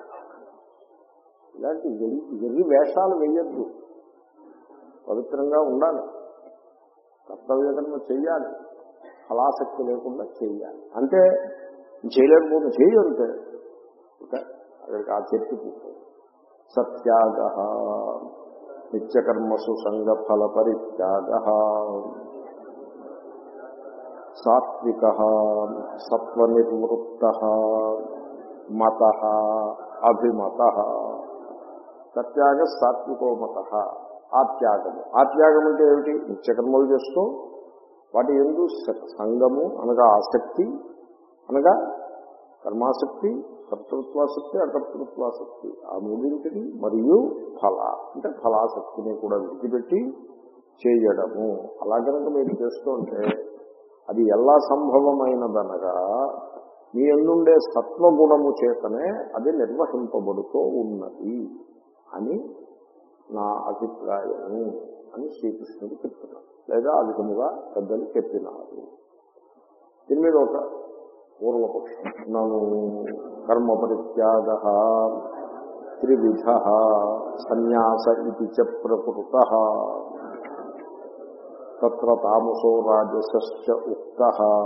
ఇలాంటి వెర్రి వెర్రి వేషాలు వేయద్దు పవిత్రంగా ఉండాలి కర్తవ్యకర్మ చెయ్యాలి ఫలాసక్తి లేకుండా చెయ్యాలి అంటే చేయలేకపోతే చేయరుతే ఓకే అక్కడికి ఆ చర్చ పూర్తయింది సత్యాగ నిత్యకర్మసు సంగ ఫల పరిత్యాగ సాత్విక సత్వనిర్వృత్త మత అభిమత సత్యాగ సాత్వికో మత ఆత్యాగము ఆత్యాగం అంటే ఏమిటి నిత్యకర్మలు చేస్తూ వాటి ఎందు సంగము అనగా ఆసక్తి అనగా కర్మాసక్తి కర్తృత్వాసక్తి అకర్తృత్వాసక్తి ఆ మూడింటిని మరియు ఫల అంటే ఫలాసక్తిని కూడా విడిచిపెట్టి చేయడము అలా కనుక మీరు చేస్తుంటే అది ఎలా సంభవమైనదనగా మీ ఎందుండే సత్వగుణము చేతనే అది నిర్వహింపబడుతూ ఉన్నది అని నా అభిప్రాయము అని శ్రీకృష్ణుడు చెప్తున్నారు లేదా ఆ విధముగా పెద్దలు చెప్పినారు దీని మీద ఒక పూర్వపక్షం నను కర్మ పరిత్యాగ త్రివిధ సన్యాస ఇది చ ప్రకృత తత్ర తామసో రాజసశ్చ ఉక్త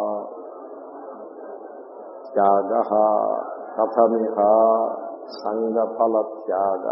త్యాగ కథమిహ సంగఫల త్యాగ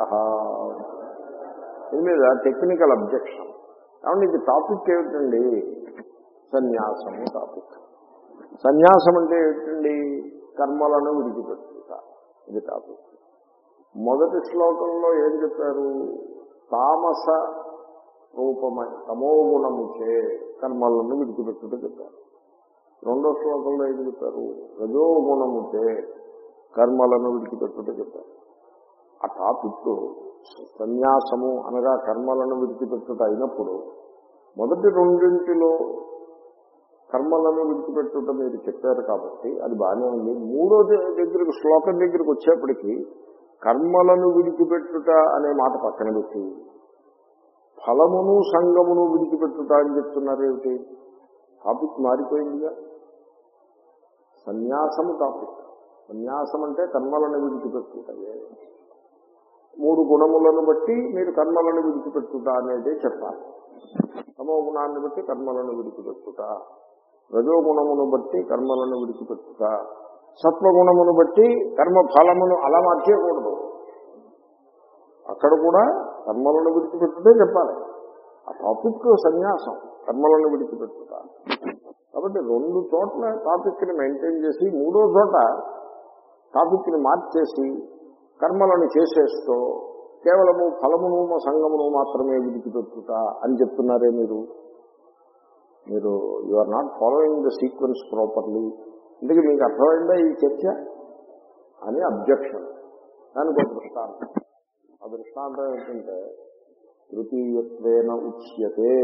దీని మీద టెక్నికల్ అబ్జెక్షన్ కాబట్టి ఇది టాపిక్ ఏమిటండి సన్యాసము టాపిక్ సన్యాసం అంటే ఏమిటండి కర్మలను విడిచిపెట్టుట ఇది టాపిక్ మొదటి శ్లోకంలో ఏం చెప్పారు తామస రూపమై తమోగుణముచే కర్మలను విడిచిపెట్టుట చెప్పారు రెండో శ్లోకంలో ఏం చెప్పారు రజోగుణముచే కర్మలను విడిచిపెట్టుట చెప్పారు ఆ టాపిక్ సన్యాసము అనగా కర్మలను విడిచిపెట్టుట అయినప్పుడు మొదటి రెండింటిలో కర్మలను విడిచిపెట్టుట మీరు చెప్పారు కాబట్టి అది బాగానే ఉంది మూడో దగ్గరకు శ్లోకం దగ్గరికి వచ్చేప్పటికీ కర్మలను విడిచిపెట్టుట అనే మాట పక్కన పెట్టి ఫలమును సంగమును విడిచిపెట్టుట అని చెప్తున్నారు ఏమిటి టాపిక్ మారిపోయిందిగా సన్యాసము టాపిక్ సన్యాసం అంటే కర్మలను విడిచిపెట్టుటయే మూడు గుణములను బట్టి మీరు కర్మలను విడిచిపెట్టుట అనేదే చెప్పాలి తమో గుణాన్ని బట్టి కర్మలను విడిచిపెట్టుట రజోగుణమును బట్టి కర్మలను విడిచిపెట్టుట సత్వగుణమును బట్టి కర్మ ఫలమును అలా మార్చేయకూడదు అక్కడ కూడా కర్మలను విడిచిపెట్టుటే చెప్పాలి ఆ టాపిక్ సన్యాసం కర్మలను విడిచిపెట్టుట కాబట్టి రెండు చోట్ల టాపిక్ ని మెయింటైన్ చేసి మూడో చోట టాపిక్ ని మార్చేసి కర్మలను చేసేస్తూ కేవలము ఫలమును సంగమును మాత్రమే విడిచిపెట్టుట అని చెప్తున్నారే మీరు మీరు you are not following the sequence properly ఇందుకు మీకు అర్థమైందా ఈ చర్చ అని అబ్జెక్షన్ దానికి ఒక దృష్టాంతం ఆ దృష్టాంతం ఏంటంటే తృతీయత్వేన ఉచ్యతే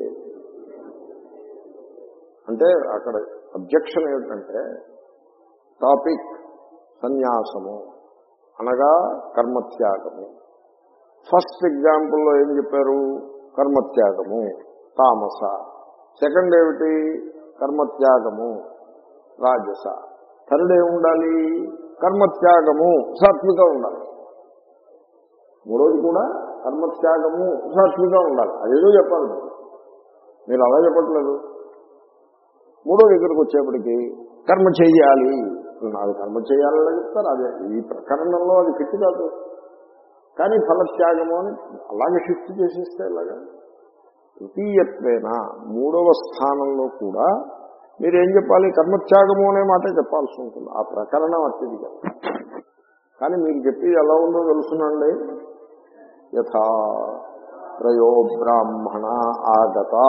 అంటే అక్కడ అబ్జెక్షన్ ఏమిటంటే టాపిక్ సన్యాసము అనగా కర్మత్యాగము ఫస్ట్ ఎగ్జాంపుల్లో ఏం చెప్పారు కర్మత్యాగము తామస సెకండ్ ఏమిటి కర్మత్యాగము రాజస థర్డ్ ఏముండాలి కర్మత్యాగము సాత్విక ఉండాలి మూడోది కూడా కర్మత్యాగము సాత్విక ఉండాలి అదేదో చెప్పాలి మీరు. మీరు అలా చెప్పట్లేదు మూడో దగ్గరకు వచ్చేప్పటికి కర్మ చెయ్యాలి అది కర్మ చేయాలని చెప్తారు అదే ఈ ప్రకరణంలో అది ఫిట్ కాదు కానీ ఫలత్యాగము అని అలాగే షిఫ్ట్ చేసేస్తే ఇలాగా తృతీయత్వేన మూడవ స్థానంలో కూడా మీరేం చెప్పాలి కర్మత్యాగము అనే మాట చెప్పాల్సి ఉంటుంది ఆ ప్రకరణం అత్యధిక కానీ మీరు చెప్పి ఎలా ఉందో తెలుసునండి యథా త్రయో బ్రాహ్మణ ఆగతా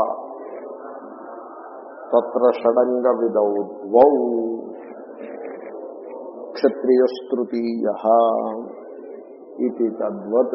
తత్ర షడంగ విదౌ ద్వౌ క్షత్రియస్తృతీయ ఇది తద్వత్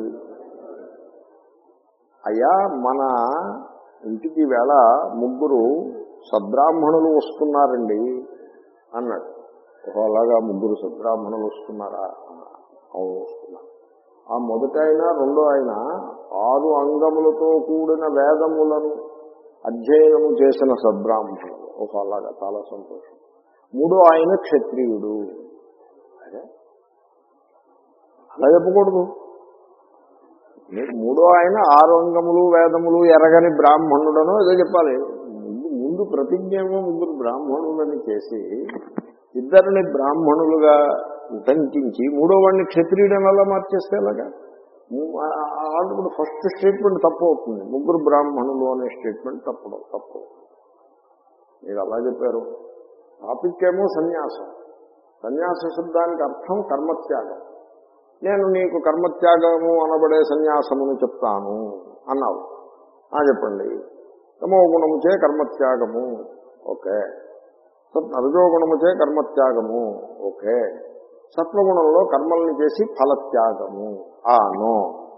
అయ్యా మన ఇంటికి వేళ ముగ్గురు సద్బ్రాహ్మణులు వస్తున్నారండి అన్నాడు ఓహో అలాగా ముగ్గురు సద్బ్రాహ్మణులు వస్తున్నారా అవును వస్తున్నారు ఆ మొదట అయినా రెండో అయినా ఆరు అంగములతో కూడిన వేదములను అధ్యయనము చేసిన సద్బ్రాహ్మణులు ఓహో అలాగా చాలా సంతోషం మూడో ఆయన క్షత్రియుడు అదే అలా చెప్పకూడదు మీరు మూడో ఆయన ఆరు అంగములు వేదములు ఎరగని బ్రాహ్మణుడనో ఏదో చెప్పాలి ముందు ముందు ప్రతిజ్ఞేమో ముగ్గురు బ్రాహ్మణులని చేసి ఇద్దరిని బ్రాహ్మణులుగా ఉటంకించి మూడో వాడిని క్షత్రియుడని అలా మార్చేస్తే అలాగా ఆల్రెడీ ఫస్ట్ స్టేట్మెంట్ తప్పు అవుతుంది ముగ్గురు బ్రాహ్మణులు అనే స్టేట్మెంట్ తప్పడం తప్పు మీరు అలా చెప్పారు టాపిక్ ఏమో సన్యాసం సన్యాస శబ్దానికి అర్థం కర్మత్యాగం నేను నీకు కర్మత్యాగము అనబడే సన్యాసమును చెప్తాను అన్నావు ఆ చెప్పండి తమో గుణముచే కర్మత్యాగము ఓకే రజోగుణముచే కర్మత్యాగము ఓకే సత్వగుణంలో కర్మల్ని చేసి ఫలత్యాగము ఆ no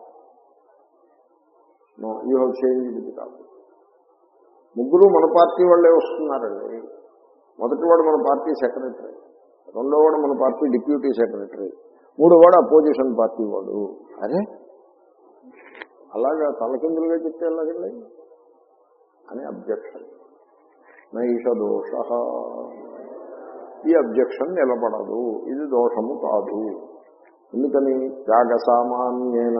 no you have change ఇది కాదు ముగ్గురు మన పార్టీ వాళ్ళే వస్తున్నారండి మొదటివాడు మన పార్టీ సెక్రటరీ రెండోవాడు మన పార్టీ డిప్యూటీ సెక్రటరీ మూడోవాడు అపోజిషన్ పార్టీ వాడు అరే అలాగా తలకిందులుగా చెప్తే ఎలాగండి అని అబ్జెక్షన్ నైష దోష ఈ అబ్జెక్షన్ నిలబడదు ఇది దోషము కాదు ఎందుకని త్యాగ సామాన్యేన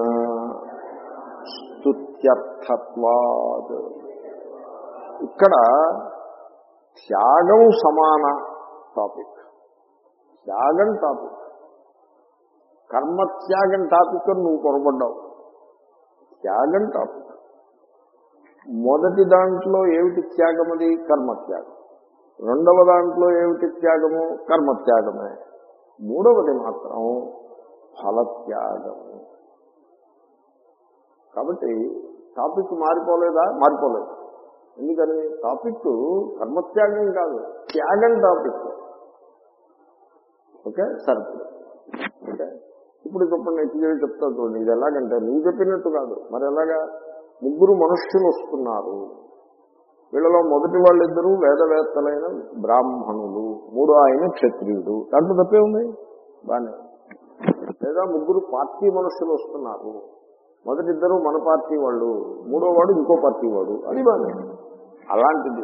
స్తుత్యర్థత్వాద్ ఇక్కడ త్యాగం సమాన టాపిక్ త్యాగం టాపిక్ కర్మత్యాగం టాపిక్ అని నువ్వు పొరపడ్డావు త్యాగం టాపిక్ మొదటి దాంట్లో ఏమిటి త్యాగం అది కర్మత్యాగం రెండవ దాంట్లో ఏమిటి త్యాగము కర్మత్యాగమే మూడవది మాత్రం ఫలత్యాగము కాబట్టి టాపిక్ మారిపోలేదా మారిపోలేదు ఎందుకని టాపిక్ కర్మత్యాగం కాదు త్యాగం టాపిక్ ఓకే సరే ఓకే ఇప్పుడు చెప్పండి నెక్స్ట్ చెప్తా చూడండి ఇది ఎలాగంటే నువ్వు చెప్పినట్టు కాదు మరి ఎలాగా ముగ్గురు మనుష్యులు వస్తున్నారు వీళ్ళలో మొదటి వాళ్ళిద్దరూ వేదవేత్తలైన బ్రాహ్మణులు మూడో ఆయన క్షత్రియుడు దాంట్లో తప్పే ఉంది బానే లేదా ముగ్గురు పార్టీ మనుషులు వస్తున్నారు మొదటిద్దరు మన పార్టీ వాళ్ళు మూడో వాడు ఇంకో పార్టీ వాడు అది బానే అలాంటిది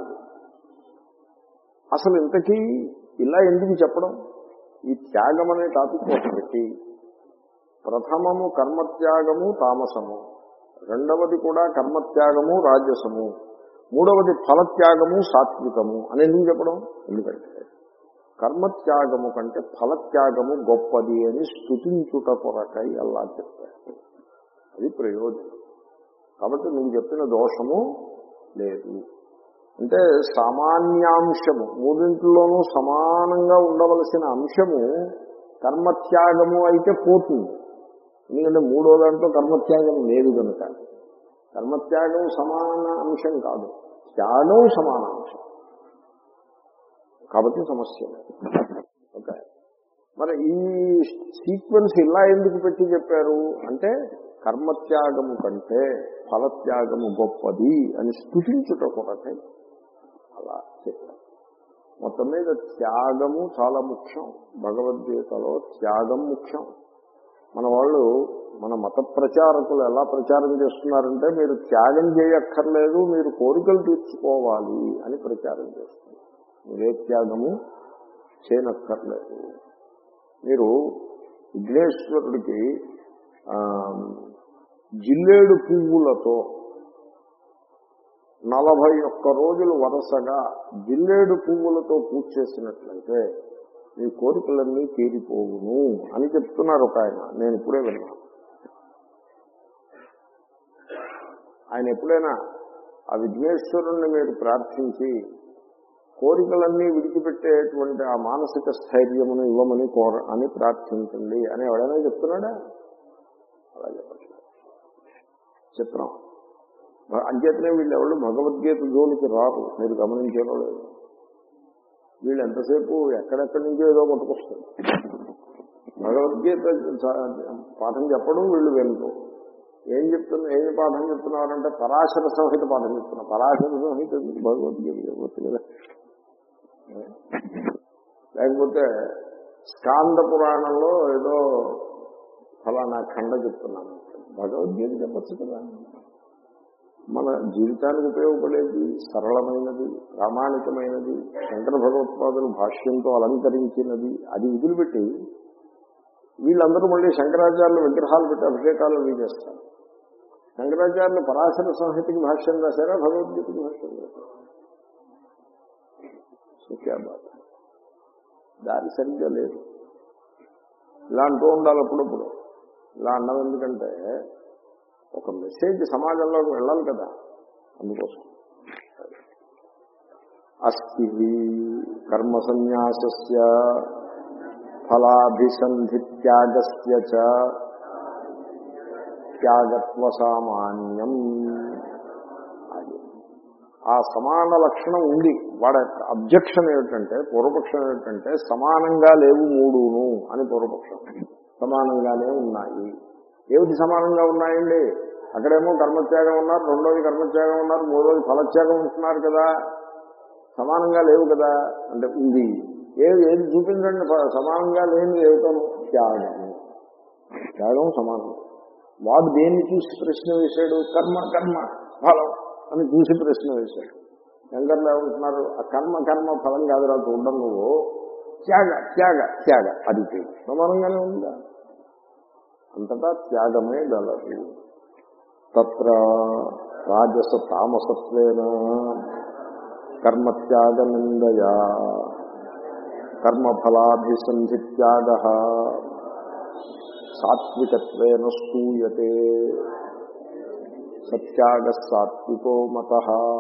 అసలు ఇంతకీ ఇలా ఎందుకు చెప్పడం ఈ త్యాగం అనే టాపిక్ ఒకటి పెట్టి ప్రథమము కర్మత్యాగము తామసము రెండవది కూడా కర్మత్యాగము రాజసము మూడవది ఫలత్యాగము సాత్వికము అని ఎందుకు చెప్పడం ఎందుకంటే కర్మత్యాగము కంటే ఫలత్యాగము గొప్పది అని స్థుతించుట కొరకై అలా చెప్పారు అది ప్రయోజనం కాబట్టి నువ్వు చెప్పిన దోషము లేదు అంటే సామాన్యాంశము మూడింటిలోనూ సమానంగా ఉండవలసిన అంశము కర్మత్యాగము అయితే పోతుంది ఎందుకంటే మూడో దాంట్లో కర్మత్యాగం లేదు కనుక కర్మత్యాగం సమాన అంశం కాదు త్యాగం సమాన అంశం కాబట్టి సమస్య లేదు. ఓకే మరి ఈ సీక్వెన్స్ ఇలా ఎందుకు పెట్టి చెప్పారు అంటే కర్మత్యాగము కంటే ఫలత్యాగము గొప్పది అని స్థుతించుట కొరకే అలా చెప్పారు మొత్తం మీద త్యాగము చాలా ముఖ్యం భగవద్గీతలో త్యాగం ముఖ్యం మన వాళ్ళు మన మత ప్రచారకులు ఎలా ప్రచారం చేస్తున్నారంటే మీరు త్యాగం చేయక్కర్లేదు మీరు కోరికలు తీర్చుకోవాలి అని ప్రచారం చేస్తున్నారు మీరే త్యాగము చేయనక్కర్లేదు మీరు విఘ్నేశ్వరుడికి ఆ, జిల్లేడు పువ్వులతో నలభై ఒక్క రోజులు వరుసగా జిల్లేడు పువ్వులతో పూజ చేసినట్లయితే మీ కోరికలన్నీ తీరిపోవును అని చెప్తున్నారు ఒక ఆయన నేను ఇప్పుడే విన్నాను ఆయన ఎప్పుడైనా ఆ విఘ్నేశ్వరుణ్ణి మీరు ప్రార్థించి కోరికలన్నీ విడిచిపెట్టేటువంటి ఆ మానసిక స్థైర్యమును ఇవ్వమని కోర అని ప్రార్థించండి అని ఎవడైనా చెప్తున్నాడా అలా చెప్పట్లేదు చిత్రం అంచేతనే వీళ్ళు ఎవరు భగవద్గీత జోలికి రారు మీరు గమనించారో లేదు వీళ్ళు ఎంతసేపు ఎక్కడెక్కడి నుంచో ఏదో పట్టుకొస్తారు భగవద్గీత చ- పాఠం చెప్పడం వీళ్ళు వెళ్తూ ఏం చెప్తున్నా ఏం పాఠం చెప్తున్నారంటే పరాశర సంహిత పాఠం చెప్తున్నా పరాశర సంహిత ఎందుకు భగవద్గీత చెప్పచ్చు కదా లేకపోతే స్కాంద పురాణంలో ఏదో ఫలానా ఖండ చెప్తున్నాను భగవద్గీత చెప్పచ్చు కదా మన జీవితానికి ఉపయోగపడేది సరళమైనది ప్రామాణికమైనది శంకర భగవత్పాదులు భాష్యంతో అలంకరించినది అది వదిలిపెట్టి వీళ్ళందరూ మళ్ళీ శంకరాచార్యులు విగ్రహాలు పెట్టి అభిషేకాలు అవి చేస్తారు శంకరాచార్యులు పరాశర సంహితకి భాష్యం రాశారా భగవద్గీతకి భాష్యం రాశారా సుఖ్యాబాద్ దారి సరిగ్గా లేదు ఇలా అంటూ ఉండాలి అప్పుడప్పుడు ఇలా అన్నం ఎందుకంటే ఒక మెసేజ్ సమాజంలోకి వెళ్ళాలి కదా అందుకోసం అస్థి కర్మ సన్యాసస్య ఫలాభిసంధి త్యాగస్య చ త్యాగత్వ సామాన్యం అది ఆ సమాన లక్షణం ఉంది వాడి అబ్జెక్షన్ ఏమిటంటే పూర్వపక్షం ఏమిటంటే సమానంగా లేవు మూడును అని పూర్వపక్షం సమానంగానే ఉన్నాయి ఏమిటి సమానంగా ఉన్నాయండి అక్కడేమో కర్మత్యాగం ఉన్నారు రెండోది కర్మత్యాగం ఉన్నారు మూడోది ఫలత్యాగం ఉంటున్నారు కదా సమానంగా లేవు కదా అంటే ఉంది ఏది ఏది చూపించండి ఫ- సమానంగా లేని ఏమిటను త్యాగం త్యాగం సమానం వాడు దేన్ని చూసి ప్రశ్న వేశాడు కర్మ కర్మ ఫలం అని చూసి ప్రశ్న వేశాడు శంకర్లు ఏమంటున్నారు ఆ కర్మ కర్మ ఫలం కాదురా చూడడం నువ్వు త్యాగ త్యాగ త్యాగ అది చెయ్యి. సమానంగానే ఉందా అంతటా త్యాగమే గలదు తత్ర రాజస తామసత్వేన కర్మత్యాగ నిందయా కర్మఫలాభిసంధి త్యాగ సాత్వికత్వేన స్తూయతే సత్యాగ సాత్వికో మత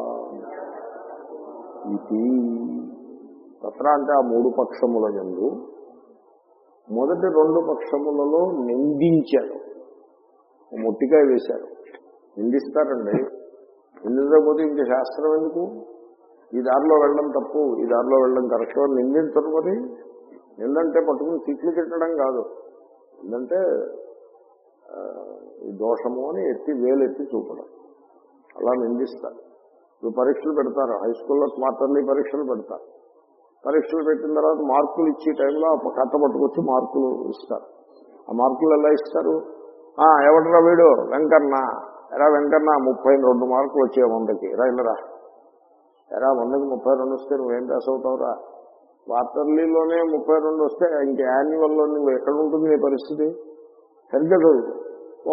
ఇది తత్ర అంటే ఆ మూడు పక్షముల యందు మొదటి రెండు పక్షములలో నిందించారు ఓ మొట్టికాయ వేశారు నిందిస్తారండి నిందించకపోతే ఇంక శాస్త్రం ఎందుకు ఈ దారిలో వెళ్ళడం తప్పు ఈ దారిలో వెళ్ళడం కరెక్ట్ అని నిందించరు మరి నిందంటే పట్టుకుని తిట్లు తిట్టడం కాదు ఏంటంటే ఆ, ఈ దోషము అని ఎత్తి వేలెత్తి చూపడం అలా నిందిస్తారు ఇప్పుడు పరీక్షలు పెడతారు హై స్కూల్లో క్వార్టర్లీ పరీక్షలు పెడతారు పరీక్షలు పెట్టిన తర్వాత మార్కులు ఇచ్చే టైంలో ఆ కట్ట పట్టుకొచ్చి మార్కులు ఇస్తారు ఆ మార్కులు ఎలా ఇస్తారు ఆ ఎవడరా వీడు వెంకన్న ఎరా వెంకన్న ముప్పై రెండు మార్కులు వచ్చాయి వందకి రా ఇల్లరా ఎరా వందకి ముప్పై రెండు వస్తే నువ్వేం పాస్ అవుతావురా క్వార్టర్లీలోనే ముప్పై రెండు వస్తే ఇంక యాన్యువల్లో నువ్వు ఎక్కడ ఉంటుంది నీ పరిస్థితి సరిగ్గా చదువు ఓ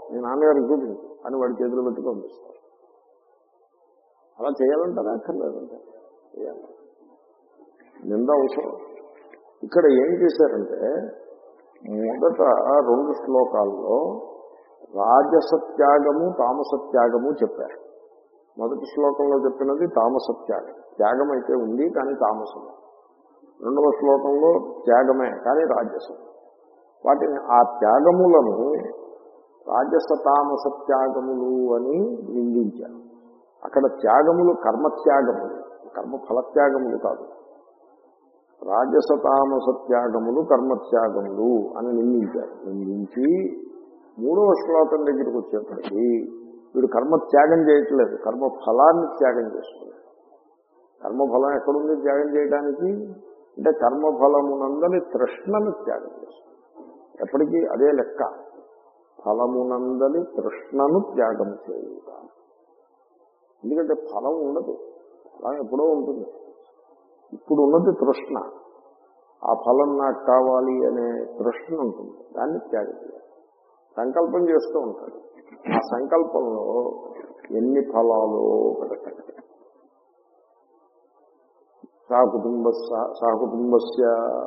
మీ నాన్నగారికి చూపించు అని వాడి చేతులు పెట్టి పంపిస్తారు అలా చేయాలంటారా అక్కర్లేదంటే చేయాలి నింద అవసరం ఇక్కడ ఏం చేశారంటే మొదట రెండు శ్లోకాల్లో రాజసత్యాగము తామసత్యాగము చెప్పారు మొదటి శ్లోకంలో చెప్పినది తామసత్యాగం త్యాగం అయితే ఉంది కానీ తామసం రెండవ శ్లోకంలో త్యాగమే కానీ రాజసం వాటిని ఆ త్యాగములను రాజస తామస త్యాగములు అని నిందించారు అక్కడ త్యాగములు కర్మత్యాగములు కర్మ ఫలత్యాగములు కాదు రాజస తామస త్యాగములు కర్మత్యాగములు అని నిందించారు నిందించి మూడవ శ్లోకం దగ్గరికి వచ్చేప్పటికి వీడు కర్మ త్యాగం చేయట్లేదు కర్మ ఫలాన్ని త్యాగం చేస్తున్నాడు కర్మఫలం ఎక్కడుంది త్యాగం చేయడానికి అంటే కర్మఫలమునందని తృష్ణను త్యాగం చేస్తున్నాడు ఎప్పటికీ అదే లెక్క ఫలమునందని తృష్ణను త్యాగం చేయుట ఎందుకంటే ఫలం ఉండదు ఫలం ఎప్పుడో ఉంటుంది ఇప్పుడు ఉన్నది తృష్ణ ఆ ఫలం నాకు కావాలి అనే తృష్ణ ఉంటుంది దాన్ని త్యాగం చేయాలి సంకల్పం చేస్తూ ఉంటాడు ఆ సంకల్పంలో ఎన్ని ఫలాలు పెడతాడు సహకుటుంబ సహకుటుంబస్య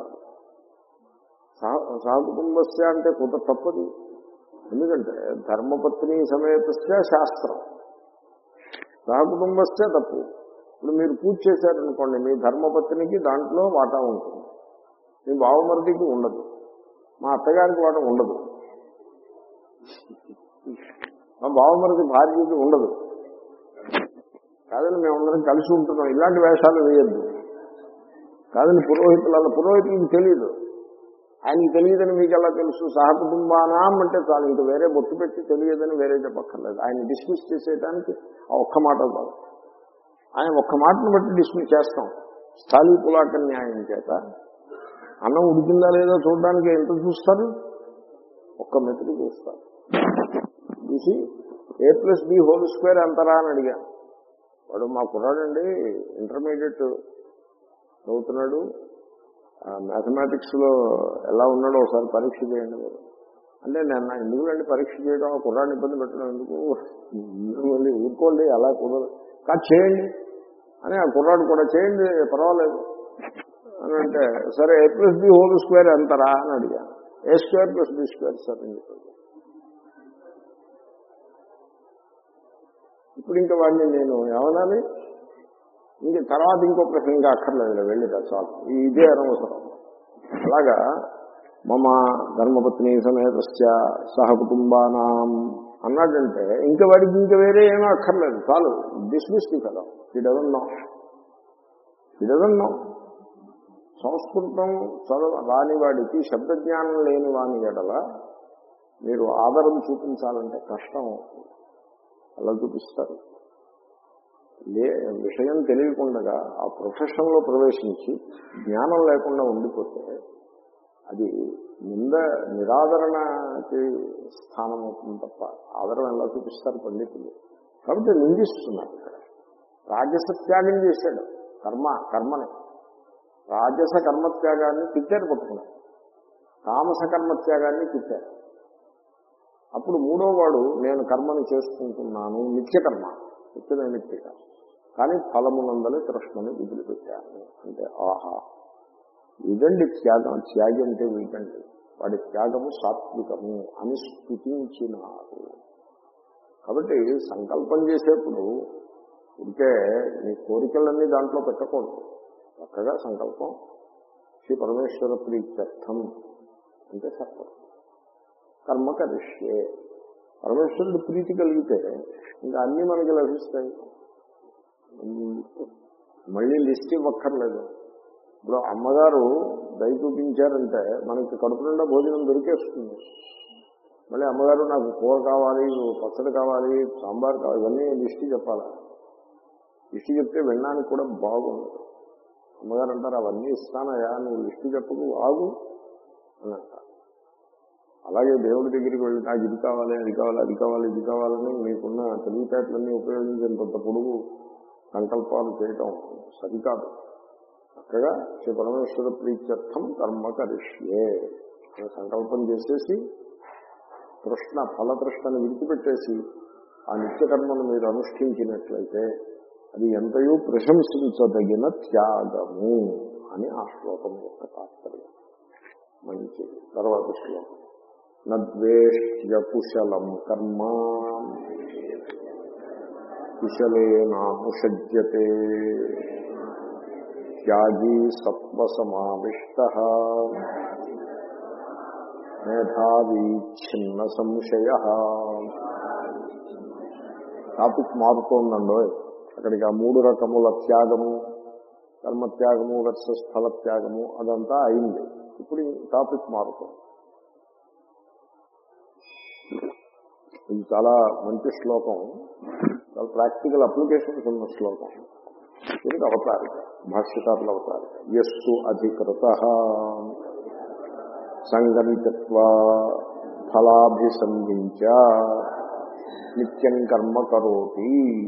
సహకుటుంబస్య అంటే కొంత తప్పది ఎందుకంటే ధర్మపత్ని సమేతస్య శాస్త్రం సహకుటుంబస్య తప్పు ఇప్పుడు మీరు పూజ చేశారనుకోండి మీ ధర్మపత్నికి దాంట్లో వాటా ఉంటుంది మీ బావమరిదికి ఉండదు మా అత్తగారికి వాటా ఉండదు మా బావమరిది భార్యకి ఉండదు కాదని మేమందరం కలిసి ఉంటున్నాం ఇలాంటి వేషాలు వేయద్దు కాదని పురోహితుల పురోహితులకు తెలియదు ఆయనకి తెలియదని మీకు ఎలా తెలుసు సహకుటుంబానాం అంటే చాలు ఇంకా వేరే బొట్టు పెట్టి తెలియదని వేరే చెప్పక్కర్లేదు ఆయన డిస్మిస్ చేసేయడానికి ఆ ఒక్క మాట చాలు ఆయన ఒక్క మాటను బట్టి డిస్మిస్ చేస్తాం స్థాళీ పులాక న్యాయం చేత అన్నం ఉడికిందా లేదో చూడడానికి ఎంత చూస్తారు ఒక్క మెతుకు చూస్తారు చూసి A plus B whole square ఎంతరా అని అడిగాను వాడు మా కుర్రాడండి ఇంటర్మీడియట్ చదువుతున్నాడు మ్యాథమెటిక్స్ లో ఎలా ఉన్నాడో ఒకసారి పరీక్ష చేయండి మీరు అంటే నేను ఎందుకులండి పరీక్ష చేయడం ఆ కుర్రాన్ని ఇబ్బంది పెట్టడం ఎందుకు మళ్ళీ ఊరుకోండి అలా కుదరదు కాదు చేయండి అని ఆ కుర్రాడు కూడా చేయండి పర్వాలేదు అని అంటే సరే A plus B whole square ఎంతరా అని అడిగాను A square plus B square sir అని చెప్పాను ఇప్పుడు ఇంకా వాడిని నేను ఏమనాలి ఇంక తర్వాత ఇంకో ప్రశ్న ఇంకా అక్కర్లేదు వెళ్ళిదా చాలు ఇదే అనవసరం అలాగా మమ ధర్మపత్ని సమేతస్య సహకుటుంబానాం అన్నాడంటే ఇంకా వాడికి ఇంకా వేరే ఏమీ అక్కర్లేదు చాలు డిస్మిస్ కదా he doesn't know he doesn't know సంస్కృతం చదవ రాని వాడికి శబ్దజ్ఞానం లేని వాని ఎడల మీరు ఆదరం చూపించాలంటే కష్టం అవుతుంది అలా చూపిస్తారు లే విషయం తెలియకుండా ఆ ప్రొఫెషన్లో ప్రవేశించి జ్ఞానం లేకుండా ఉండిపోతే అది నింద నిరాదరణకి స్థానం అవుతుంది తప్ప ఆదరణ ఎలా చూపిస్తారు పండితులు కాబట్టి నిందిస్తున్నారు ఇక్కడ రాజస త్యాగం చేశాడు కర్మ కర్మని రాజస కర్మత్యాగాన్ని తిట్టారు పట్టుకున్నారు తామస కర్మత్యాగాన్ని తిట్టారు అప్పుడు మూడో వాడు నేను కర్మను చేసుకుంటున్నాను నిత్యకర్మ నిత్య నైమిత్తిక కానీ ఫలమునందలే కృష్ణని వదిలిపెట్టాను అంటే ఆహా ఇదండి త్యాగం త్యాగి అంటే వీటండి వాడి త్యాగము సాత్వికము అని స్థుతించినారు కాబట్టి సంకల్పం చేసేప్పుడు ఉంటే మీ కోరికలన్నీ దాంట్లో పెట్టకూడదు చక్కగా సంకల్పం శ్రీ పరమేశ్వర ప్రీత్యర్థం అంటే సత్యం కర్మ కరిష్యే పరమేశ్వరుడు ప్రీతి కలిగితే ఇంకా అన్ని మనకి లభిస్తాయి మళ్ళీ లిస్ట్ ఇవ్వక్కర్లేదు ఇప్పుడు అమ్మగారు దయ చూపించారంటే మనకి కడుపు నిండా భోజనం దొరికేస్తుంది మళ్ళీ అమ్మగారు నాకు కూర కావాలి పచ్చడి కావాలి సాంబార్ కావాలి ఇవన్నీ లిస్ట్ చెప్పాలి లిస్ట్ చెప్తే వినడానికి కూడా బాగుండదు అమ్మగారు అంటారు అవన్నీ ఇస్తానయా నువ్వు లిస్ట్ చెప్పకు ఆగు అని అంటారు అలాగే దేవుడి దగ్గరికి వెళ్ళి నాకు ఇది కావాలి అది కావాలి అది కావాలి ఇది కావాలని మీకున్న తెలివితేటలన్నీ ఉపయోగించినంత పొడుగు సంకల్పాలు చేయటం సరికాదు చక్కగా శ్రీ పరమేశ్వర ప్రీత్యర్థం కర్మ కరిష్యే అని సంకల్పం చేసేసి తృష్ణ ఫలతృష్ణను విడిచిపెట్టేసి ఆ నిత్యకర్మను మీరు అనుష్ఠించినట్లయితే అది ఎంతయో ప్రశంసించదగిన త్యాగము అని ఆ శ్లోకం యొక్క తాత్పర్యం మంచిది తర్వాత శ్లోకం నద్వేష్ట్య కుశలం కర్మ కుశలేనానుషజ్యతే త్యాగీ సత్వసమావిష్ట మేధావీ ఛిన్న సంశయ టాపిక్ మారుతోందండో అక్కడికి ఆ మూడు రకముల త్యాగము కర్మత్యాగము వర్సెస్ ఫలత్యాగము అదంతా అయింది ఇప్పుడు ఈ టాపిక్ మారుతుంది ఇది చాలా మంచి శ్లోకం చాలా ప్రాక్టికల్ అప్లికేషన్స్ ఉన్న శ్లోకం దీనికి అవతారిక భాష్యకారుల అవతారిక ఎస్సు అధికృత సంగమిత్వ ఫలాభిసంధించ నిత్యం కర్మ కరోతి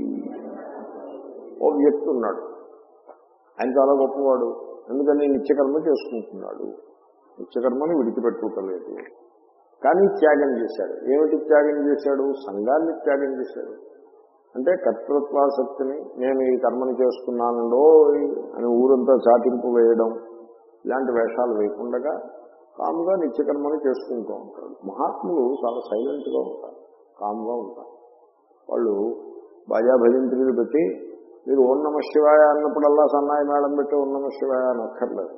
ఓ వ్యక్తి ఉన్నాడు ఆయన చాలా గొప్పవాడు ఎందుకని నిత్యకర్మ చేసుకుంటున్నాడు నిత్యకర్మని విడిచిపెట్టుకోలేదు కానీ త్యాగం చేశాడు ఏమిటి త్యాగం చేశాడు సంఘాన్ని త్యాగం చేశాడు అంటే కర్తృత్వాసక్తిని నేను ఈ కర్మని చేసుకున్నానండో అని ఊరంతా చాటింపు వేయడం ఇలాంటి వేషాలు వేయకుండా కాముగా నిత్యకర్మని చేసుకుంటూ ఉంటాడు మహాత్ములు చాలా సైలెంట్గా ఉంటారు కామ్గా ఉంటారు వాళ్ళు బాజా భజంత్రులు పెట్టి మీరు ఓం నమ శివాయ అన్నప్పుడల్లా సన్నాయి మేళం పెట్టి ఓం నమ శివాయ అని అక్కర్లేదు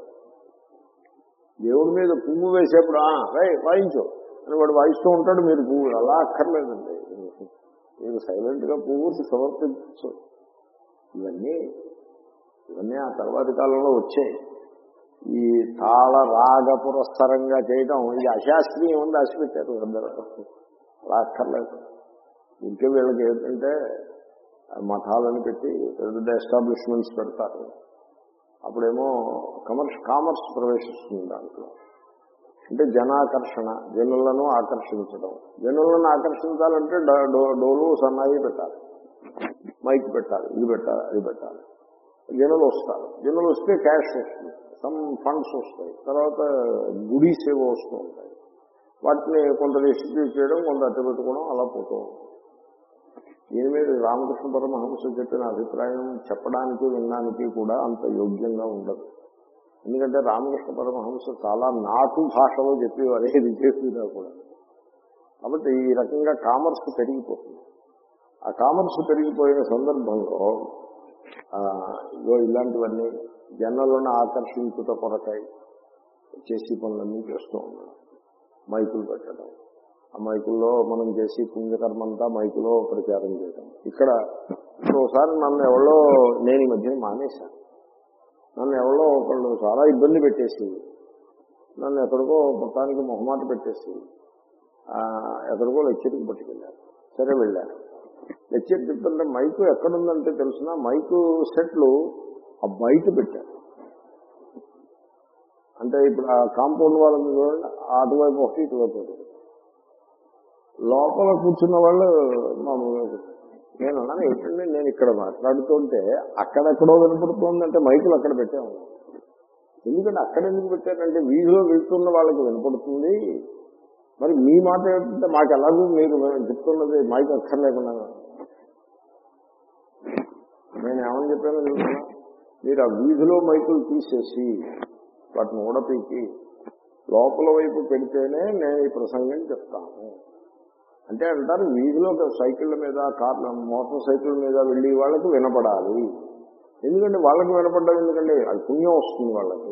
దేవుడి మీద పువ్వు వేసేప్పుడు "ఆ, రై వాయించు అని వాడు వాయిస్తూ ఉంటాడు మీరు పువ్వు అలా అక్కర్లేదండి మీరు సైలెంట్గా పువ్వు సమర్పించు ఇవన్నీ ఇవన్నీ ఆ తర్వాతి కాలంలో వచ్చాయి ఈ తాళ రాగ పురస్సరంగా చేయడం ఇది అశాస్త్రీయం ఉంది అసిపెట్టారు అందరూ అలా అక్కర్లేదు ఇంకే వీళ్ళకి ఏంటంటే మఠాలను పెట్టి పెద్ద పెద్ద ఎస్టాబ్లిష్మెంట్స్ పెడతారు అప్పుడేమో కమర్స్ కామర్స్ ప్రవేశిస్తుంది దాంట్లో అంటే జనాకర్షణ జనులను ఆకర్షించడం జనులను ఆకర్షించాలంటే డ- డో- డోలు సన్నాయి పెట్టాలి మైక్ పెట్టాలి ఇది పెట్టాలి అది పెట్టాలి జనులు వస్తారు జనులు వస్తే క్యాష్ వస్తుంది సమ్ ఫండ్స్ వస్తాయి తర్వాత గుడీస్ ఏవో వస్తూ ఉంటాయి వాటిని కొంత డిస్ట్రిబ్యూట్ చేయడం కొంత అట్టు పెట్టుకోవడం అలా పోతూ ఉంటుంది దీని మీద రామకృష్ణ పరమహంస చెప్పిన అభిప్రాయం చెప్పడానికి వినడానికి కూడా అంత యోగ్యంగా ఉండదు ఎందుకంటే రామకృష్ణ పరమహంస చాలా నాటు భాషలో చెప్పేవారు ఏది చెప్పినా కూడా కాబట్టి ఈ రకంగా కామర్స్ పెరిగిపోతుంది ఆ కామర్స్ పెరిగిపోయిన సందర్భంలో ఆ, ఇగో ఇలాంటివన్నీ జనాలను ఆకర్షించుట కొరకై చేసి పనులన్నీ చేస్తూ ఉన్నాడు మైకులు పెట్టడం ఆ మైకుల్లో మనం చేసి పుణ్యకర్మ అంతా మైకులో ప్రచారం చేయడం ఇక్కడ ఇప్పుడు ఒకసారి నన్ను ఎవరో నేను ఈ మధ్యన మానేశాను నన్ను ఎవరో ఒకళ్ళు చాలా ఇబ్బంది పెట్టేసి నన్ను ఎక్కడికో మొత్తానికి మొహమాట పెట్టేసి ఆ, ఎక్కడికో లెక్చర్కి పట్టుకెళ్ళారు సరే వెళ్ళాను లెక్చర్ చెప్తుంటే మైకు ఎక్కడుందంటే తెలిసిన మైకు సెట్లు ఆ బయట పెట్టారు అంటే ఇప్పుడు ఆ కాంపౌండ్ వాళ్ళని చూడండి అటువైపు ఒకటి ఇటువైపు ఒకటి లోపల కూర్చున్న వాళ్ళు మామూలుగా కూర్చున్నారు. నేను అన్నాను ఏంటంటే నేను ఇక్కడ మాట్లాడుతుంటే అక్కడెక్కడో వినపడుతుందంటే మైకులు అక్కడ పెట్టాము ఎందుకంటే అక్కడ ఎందుకు పెట్టారంటే వీధిలో వెళ్తున్న వాళ్ళకి వినపడుతుంది మరి మీ మాట ఏంటంటే మాకు ఎలాగూ మీరు చెప్తున్నది మైక్ అక్కర్లేకుండా నేను ఏమని చెప్పానో తెలుసునా మీరు ఆ వీధిలో మైకులు తీసేసి వాటిని ఊడపీకి లోపల వైపు పెడితేనే నేను ఈ ప్రసంగం చెప్తాను అంటే అంటారు వీధిలో సైకిళ్ళ మీద కార్ల మోటార్ సైకిల్ మీద వెళ్ళి వాళ్ళకి వినపడాలి ఎందుకంటే వాళ్ళకి వినపడ్డం ఎందుకంటే అది పుణ్యం వస్తుంది వాళ్ళకి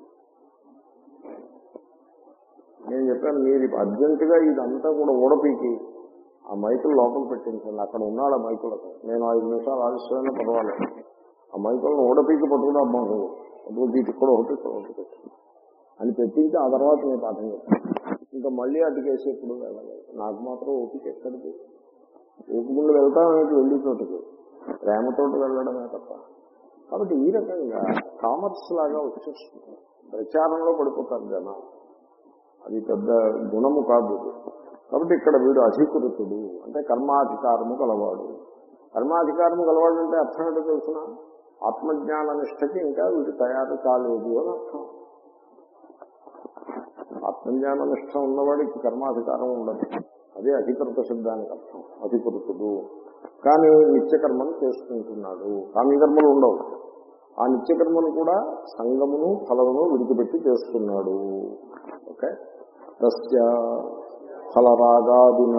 నేను చెప్పాను మీరు అర్జెంటుగా ఇదంతా కూడా ఊడపీకి ఆ మైకులు లోపల పెట్టించండి అక్కడ ఉన్నాడు ఆ మైకులకు నేను ఐదు నిమిషాలు ఆలస్యమైనా పర్వాలేదు ఆ మైకులను ఊడపీకి పట్టుకుని మాకు అప్పుడు ఇక్కడ ఒకటి ఇక్కడ ఒకటి పెట్టండి అని పెట్టించి ఆ తర్వాత నేను పాఠం చెప్పాను ఇంకా మళ్ళీ అటుకేసి ఎప్పుడు వెళ్ళలేదు నాకు మాత్రం ఓపిక ఎక్కడికి ఓపికలు వెళ్తాం అనేది వెళ్ళి చోటుకి ప్రేమతోటి వెళ్ళడమే తప్ప కాబట్టి ఈ రకంగా కామర్స్ లాగా వచ్చేస్తుంది ప్రచారంలో పడిపోతారు జనం అది పెద్ద గుణము కాదు ఇది. కాబట్టి ఇక్కడ వీడు అధికృతుడు అంటే కర్మాధికారము గలవాడు కర్మాధికారము గలవాడు అంటే అర్థం ఏంటో తెలుసిన ఆత్మజ్ఞాన నిష్టకి ఇంకా వీడు తయారు కాలేదు అని అర్థం ఆత్మజ్ఞాన నిష్ట ఉన్నవాడికి కర్మాధికారం ఉండదు అదే అధికృత శబ్దానికి అర్థం అధికృతుడు కానీ నిత్యకర్మను చేసుకుంటున్నాడు కామ్యకర్మలు ఉండవు ఆ నిత్యకర్మను కూడా సంగమును ఫలమును విడిచిపెట్టి చేస్తున్నాడు ఓకే తస్య ఫలరాగాదిన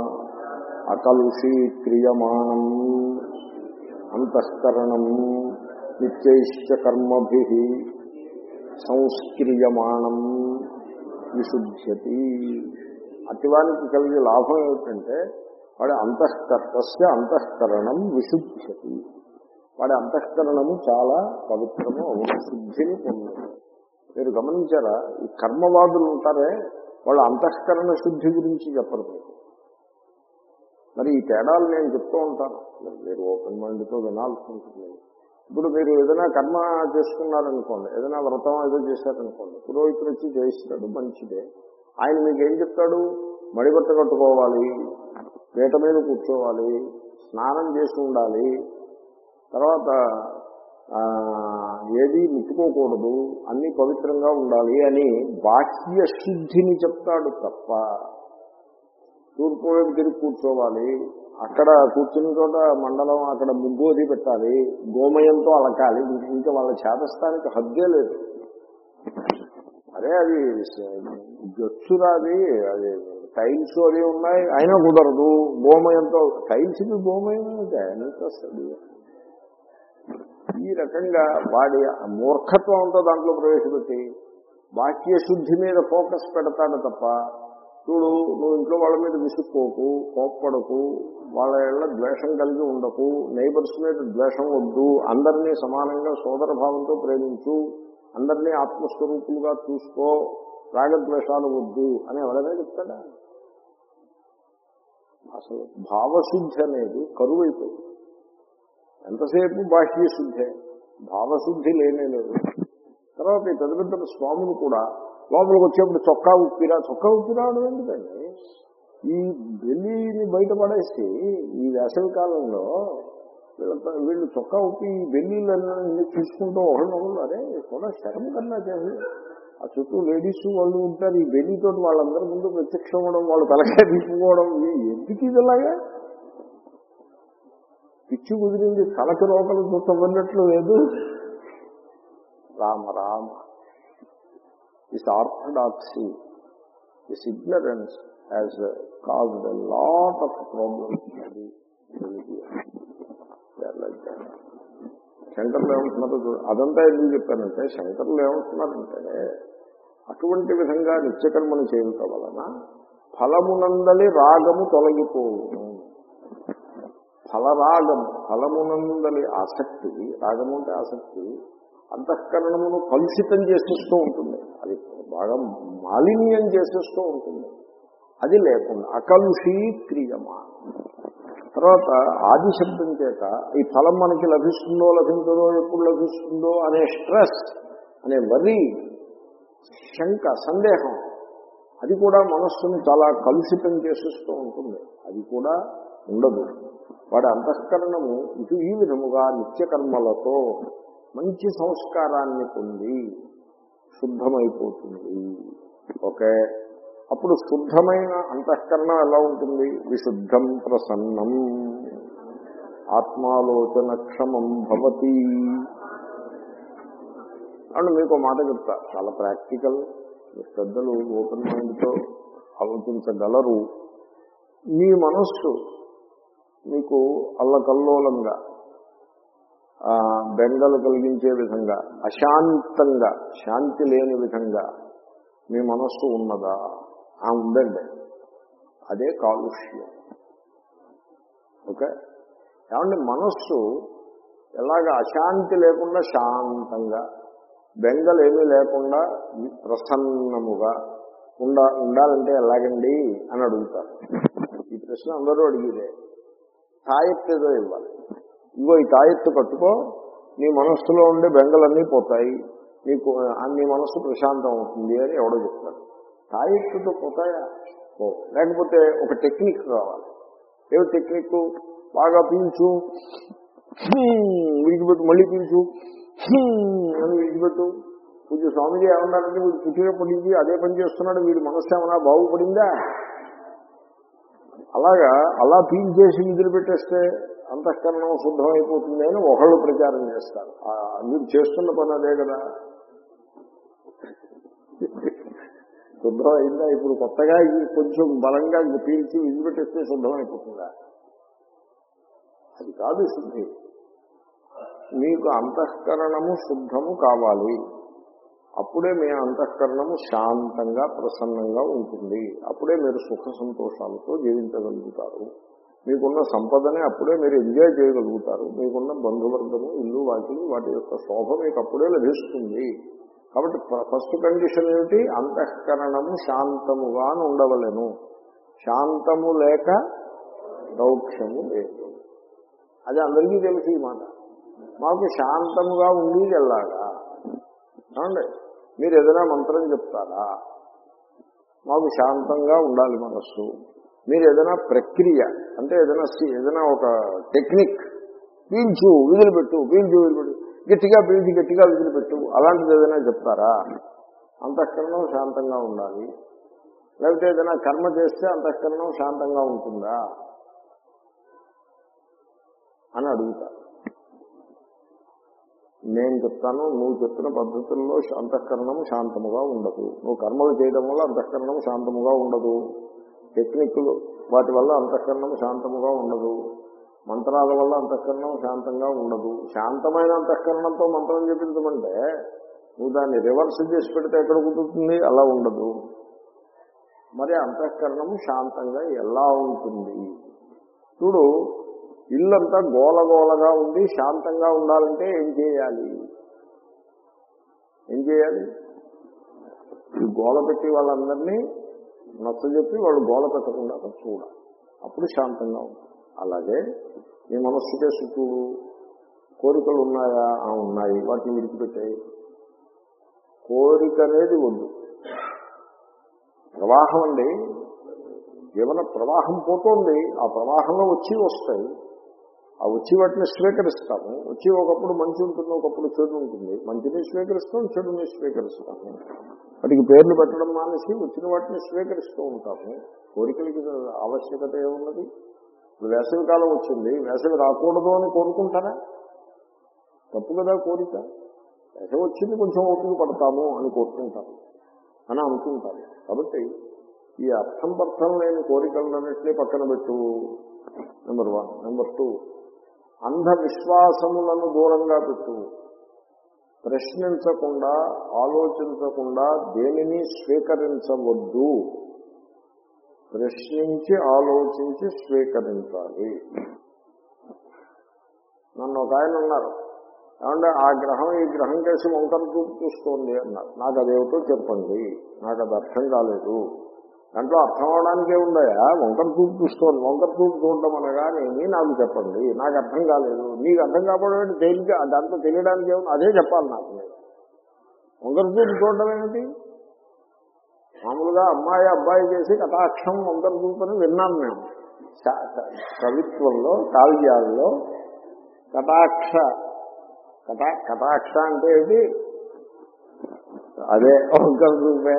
అకలుషీక్రియమాణం అంతఃకరణం నిత్యైశ్చ కర్మభి సంస్క్రియమాణం విశుద్ధ్యతి అతివానికి కలిగే లాభం ఏమిటంటే వాడి అంతఃకర్తస్య అంతఃకరణం విశుద్ధ్యతి వాడి అంతఃకరణము చాలా పవిత్రము అవును శుద్ధిని పొందదు మీరు గమనించారా ఈ కర్మవాదులు ఉంటారే వాళ్ళ అంతఃకరణ శుద్ధి గురించి చెప్పరు మీకు మరి ఈ తేడాలు నేను చెప్తూ ఉంటాను మీరు ఓపెన్ మైండ్తో వినాల్సి ఉంటుంది ఇప్పుడు మీరు ఏదైనా కర్మ చేసుకున్నారనుకోండి ఏదైనా వ్రతం ఏదో చేశారనుకోండి పురోహితుడు వచ్చి చేయిస్తాడు మంచిదే ఆయన మీకు ఏం చెప్తాడు మడిబట్ట కట్టుకోవాలి పీట మీద కూర్చోవాలి స్నానం చేసి ఉండాలి తర్వాత ఆ, ఏది ముట్టుకోకూడదు అన్ని పవిత్రంగా ఉండాలి అని బాహ్య శుద్ధిని చెప్తాడు తప్ప తూర్పు వైపు తిరిగి కూర్చోవాలి అక్కడ కూర్చున్న చోట మండలం అక్కడ ముగ్గు అది పెట్టాలి గోమయంతో అలకాలి ఇంకా వాళ్ళ చేతస్థానికి హద్దే లేదు అరే అది జచ్చురాది అది టైల్స్ అది ఉన్నాయి అయినా కుదరదు గోమయంతో టైల్స్కి గోమయం అంటే ఎంత వస్తుంది ఈ రకంగా వాడి మూర్ఖత్వం అంతా దాంట్లో ప్రవేశపెట్టి బాహ్య శుద్ధి మీద ఫోకస్ పెడతాడు తప్ప చూడు నువ్వు ఇంట్లో వాళ్ళ మీద విసుక్కోకు కోప్పడకు వాళ్ళ ఇళ్ళ ద్వేషం కలిగి ఉండకు నైబర్స్ మీద ద్వేషం వద్దు అందరినీ సమానంగా సోదర భావంతో ప్రేమించు అందరినీ ఆత్మస్వరూపులుగా చూసుకో రాగద్వేషాలు వద్దు అని ఎవరైనా చెప్తాడా అసలు భావశుద్ధి అనేది కరువైపోయింది ఎంతసేపు బాహ్య శుద్ధే భావశుద్ధి లేనే లేదు తర్వాత ఈ పెద్ద పెద్ద స్వాములు కూడా లోపలికి వచ్చేప్పుడు చొక్కా ఉప్పిరా చొక్కా ఉప్పిరా అనడం ఎందుకండి ఈ బెల్లిని బయటపడేసి ఈ వేసవి కాలంలో వీళ్ళ వీళ్ళు చొక్కా ఉప్పి ఈ బెల్లీలన్నీ చూసుకుంటూ ఒకళ్ళు అరే కూడా శరం కన్నా చేసి ఆ చుట్టూ లేడీస్ వాళ్ళు ఉంటారు ఈ బెల్లీతో వాళ్ళందరి ముందు ప్రత్యక్షం అవ్వడం వాళ్ళు తలకాయ తిప్పుకోవడం ఇవి ఎందుకు ఇది ఇలాగా పిచ్చి కుదిరింది తలకి రోకలు చూస్తబడినట్లు లేదు Rama Rama this orthodoxy this ignorance has caused a lot of problems అది శంకర్లు ఏమంటున్నారు చూడు. అదంతా ఎందుకు చెప్పానంటే శంకర్లు ఏమంటున్నారంటే అటువంటి విధంగా నిత్యకర్మను చేయటం వలన ఫలమునందలి రాగము తొలగిపోవును ఫలరాగము ఫలమునందలి ఆసక్తి రాగము అంటే ఆసక్తి అంతఃకరణమును కలుషితం చేసేస్తూ ఉంటుంది అది బాగా మాలిన్యం చేసేస్తూ ఉంటుంది అది లేకుండా అకలుషీక్రియమా తర్వాత ఆది శబ్దం చేత ఈ ఫలం మనకి లభిస్తుందో లభించదో ఎప్పుడు లభిస్తుందో అనే స్ట్రెస్ అనే వరి శంక సందేహం అది కూడా మనస్సును చాలా కలుషితం చేసేస్తూ ఉంటుంది అది కూడా ఉండదు వాడి అంతఃకరణము ఇటు ఈ విధముగా నిత్యకర్మలతో మంచి సంస్కారాన్ని పొంది శుద్ధమైపోతుంది ఓకే అప్పుడు శుద్ధమైన అంతఃకరణం ఎలా ఉంటుంది విశుద్ధం ప్రసన్నం ఆత్మాలోచన క్షమం భవతి అండ్ మీకు మాట చెప్తా చాలా ప్రాక్టికల్ పెద్దలు ఓపెన్ మైండ్తో ఆలోచించగలరు మీ మనస్సు మీకు అల్లకల్లోలంగా ఆ, బెంగలు కలిగించే విధంగా అశాంతంగా శాంతి లేని విధంగా మీ మనస్సు ఉన్నదా ఆ ఉందండి అదే కాలుష్యం ఓకే ఏమంటే మనస్సు ఎలాగ అశాంతి లేకుండా శాంతంగా బెంగలు ఏమీ లేకుండా ప్రసన్నముగా ఉండ ఉండాలంటే ఎలాగండి అని అడుగుతారు ఈ ప్రశ్న అందరూ అడిగిదే తాయెత్తు ఏదో ఇవ్వాలి ఇగో ఈ తాయెత్తు కట్టుకో నీ మనస్సులో ఉండే బెంగలన్నీ పోతాయి నీకు ఆ, నీ మనస్సు ప్రశాంతం అవుతుంది అని ఎవడో చెప్తాడు తాయెత్తుతో పోతాయా ఓ లేకపోతే ఒక టెక్నిక్ కావాలి ఏమి టెక్నిక్ బాగా పీల్చు హ్మ్, విడిచిపెట్టు మళ్ళీ పీల్చు హ్మ్ అని విడిచిపెట్టు పూజ స్వామిజీ ఏమన్నారంటే వీడు పుట్టినప్పటి నుంచి అదే పని చేస్తున్నాడు వీడి మనస్సు ఏమైనా బాగుపడిందా అలాగా అలా పీల్చేసి విధులు పెట్టేస్తే అంతఃకరణం శుద్ధం అయిపోతుంది అని ఒకళ్ళు ప్రచారం చేస్తారు ఆ, మీరు చేస్తున్న పని అదే కదా శుద్ధం అయిందా ఇప్పుడు కొత్తగా ఇది కొంచెం బలంగా పీల్చి విధులు పెట్టేస్తే శుద్ధం అయిపోతుందా అది కాదు శుద్ధి మీకు అంతఃకరణము శుద్ధము కావాలి అప్పుడే మీ అంతఃకరణము శాంతంగా ప్రసన్నంగా ఉంటుంది అప్పుడే మీరు సుఖ సంతోషాలతో జీవించగలుగుతారు మీకున్న సంపదని అప్పుడే మీరు ఎంజాయ్ చేయగలుగుతారు మీకున్న బంధువర్గము ఇల్లు వాటిని వాటి యొక్క శోభ మీకు అప్పుడే లభిస్తుంది కాబట్టి ఫ- ఫస్ట్ కండిషన్ ఏమిటి అంతఃకరణము శాంతముగా ఉండవలెను శాంతము లేక సౌఖ్యము లేదు అది అందరికీ తెలుసు ఈ మాట మాకు శాంతముగా ఉండేది ఎలాగా ఏమండి మీరు ఏదైనా మంత్రం చెప్తారా మాకు శాంతంగా ఉండాలి మనస్సు మీరు ఏదైనా ప్రక్రియ అంటే ఏదైనా సి- ఏదైనా ఒక టెక్నిక్ పీల్చు విదిలిపెట్టు పీల్చు విదిలిపెట్టు గట్టిగా పీల్చి గట్టిగా విదిలిపెట్టు అలాంటిది ఏదైనా చెప్తారా అంతఃకరణం శాంతంగా ఉండాలి లేకపోతే ఏదైనా కర్మ చేస్తే అంతఃకరణం శాంతంగా ఉంటుందా అని అడుగుతారు నేను చెప్తాను నువ్వు చెప్పిన పద్ధతుల్లో అంతఃకరణం శాంతముగా ఉండదు నువ్వు కర్మలు చేయడం వల్ల అంతఃకరణం శాంతముగా ఉండదు టెక్నిక్లు వాటి వల్ల అంతఃకరణం శాంతముగా ఉండదు మంత్రాల వల్ల అంతఃకరణం శాంతంగా ఉండదు శాంతమైన అంతఃకరణంతో మంత్రం చెప్పించమంటే నువ్వు దాన్ని రివర్స్ చేసి పెడితే ఎక్కడ కుదురుతుంది అలా ఉండదు మరి అంతఃకరణము శాంతంగా ఎలా ఉంటుంది చూడు ఇల్లంతా గోలగోలగా ఉండి శాంతంగా ఉండాలంటే ఏం చేయాలి ఏం చేయాలి ఈ గోల పెట్టి వాళ్ళందరినీ నచ్చజెప్పి వాళ్ళు గోల పెట్టకుండా చూడాలి అప్పుడు శాంతంగా ఉంటుంది అలాగే మీ మనస్సుకే చూడు కోరికలు ఉన్నాయా ఆ, ఉన్నాయి వాటిని విడిచిపెట్టాయి కోరిక అనేది వద్దు ప్రవాహం అండి జీవన ప్రవాహం పోతోంది ఆ ప్రవాహంలో వచ్చి వస్తాయి ఆ వచ్చి వాటిని స్వీకరిస్తాము వచ్చి ఒకప్పుడు మంచి ఉంటుంది ఒకప్పుడు చెడు ఉంటుంది మంచిని స్వీకరిస్తాం చెడుని స్వీకరిస్తాము వాటికి పేర్లు పెట్టడం మానేసి వచ్చిన వాటిని స్వీకరిస్తూ ఉంటాము కోరికలకి ఆవశ్యకత ఏమున్నది ఇప్పుడు వేసవి కాలం వచ్చింది వేసవి రాకూడదు అని కోరుకుంటారా తప్పు కదా కోరిక వేసవి వచ్చింది కొంచెం ఓపిక పడతాము అని కోరుకుంటారు అని అనుకుంటారు కాబట్టి ఈ అర్థం పర్థం లేని కోరికలన్నింటినీ పక్కన పెట్టు నెంబర్ వన్ నెంబర్ టూ అంధవిశ్వాసములను దూరంగా పెట్టు ప్రశ్నించకుండా ఆలోచించకుండా దేనిని స్వీకరించవద్దు ప్రశ్నించి ఆలోచించి స్వీకరించాలి నన్ను ఒక ఆయన ఉన్నారు ఏమంటే ఆ గ్రహం ఈ గ్రహం కేసి వంకర చూపు చూస్తోంది అన్నారు నాకు అదేమిటో చెప్పండి నాకు అది అర్థం కాలేదు దాంట్లో అర్థం అవడానికే ఉందయా వంకర చూపు చూస్తోంది వంకర చూపు చూడడం అనగానేమి నాకు చెప్పండి నాకు అర్థం కాలేదు నీకు అర్థం కాకపోవడం తేలిక దాంట్లో తెలియడానికి ఏముంది అదే చెప్పాలి నాకు నేను వంకర చూపు చూడడం ఏమిటి మామూలుగా అమ్మాయి అబ్బాయి చేసి కటాక్షం వంకర చూపు అని విన్నాను మేము చ- చ- కవిత్వంలో కావ్యాల్లో కటాక్ష కటా కటాక్ష అంటే ఏంటి అదే వంకర చూపే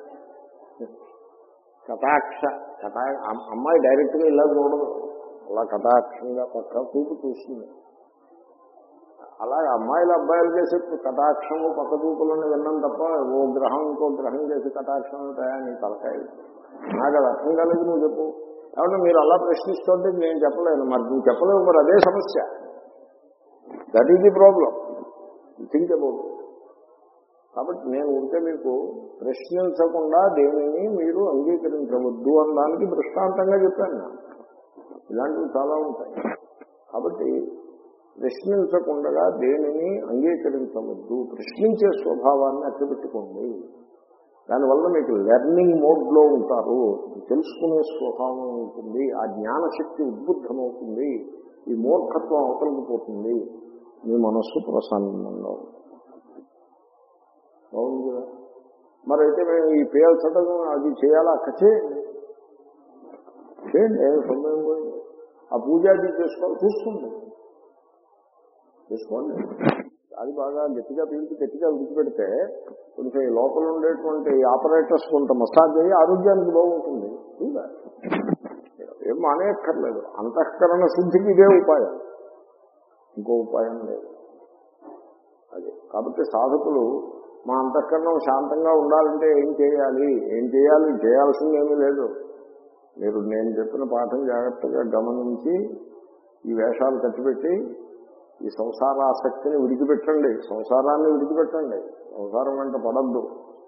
కటాక్ష కటా అమ్- అమ్మాయి డైరెక్ట్ గా ఇలా చూడదు అలా కటాక్షంగా పక్క చూపు చూస్తుంది అలాగే అమ్మాయిలు అబ్బాయిలు చేసే కటాక్షము పక్క చూపులను విన్నాం తప్ప ఓ గ్రహం ఇంకో గ్రహం చేసి కటాక్షం ఉంటాయా నీ తలకాయ నాకు అది అర్థం కాలేదు నువ్వు చెప్పు కాబట్టి మీరు అలా ప్రశ్నిస్తుంటే నేను చెప్పలేను మరి నువ్వు చెప్పలేవు మరి అదే సమస్య that is the problem think about కాబట్టి నేను ఉంటే మీకు ప్రశ్నించకుండా దేనిని మీరు అంగీకరించవద్దు అనడానికి దృష్టాంతంగా చెప్పాను నేను. ఇలాంటివి చాలా ఉంటాయి కాబట్టి ప్రశ్నించకుండా దేనిని అంగీకరించవద్దు ప్రశ్నించే స్వభావాన్ని అట్టబెట్టుకోండి దానివల్ల మీకు లెర్నింగ్ మోడ్లో ఉంటారు తెలుసుకునే స్వభావం ఉంటుంది ఆ జ్ఞానశక్తి ఉద్బుద్ధమవుతుంది ఈ మూర్ఖత్వం అవతలకు పోతుంది మీ మనస్సు ప్రసన్నంగా ఉంటుంది బాగుంది కదా మరి అయితే మేము ఈ పేల్చడం అది చేయాలా అక్క చేయండి చేయండి ఏం సమయం పోయింది ఆ పూజ అది చేసుకోవాలి చూసుకోండి చేసుకోండి అది బాగా గట్టిగా పీల్చి గట్టిగా విడిచిపెడితే కొంచెం ఈ లోపల ఉండేటువంటి ఆపరేటర్స్ కొంత మసాజ్ అయ్యి ఆరోగ్యానికి బాగుంటుంది చూడాలి ఏం మానేయక్కర్లేదు అంతఃకరణ శుద్ధికి ఇదే ఉపాయం ఇంకో ఉపాయం లేదు అది కాబట్టి సాధకులు మా అంతఃకరణం శాంతంగా ఉండాలంటే ఏం చేయాలి ఏం చేయాలి చేయాల్సిందేమీ లేదు మీరు నేను చెప్పిన పాఠం జాగ్రత్తగా గమనించి ఈ వేషాలు కట్టిపెట్టి ఈ సంసారాసక్తిని విడిచిపెట్టండి సంసారాన్ని విడిచిపెట్టండి సంసారం వెంట పడద్దు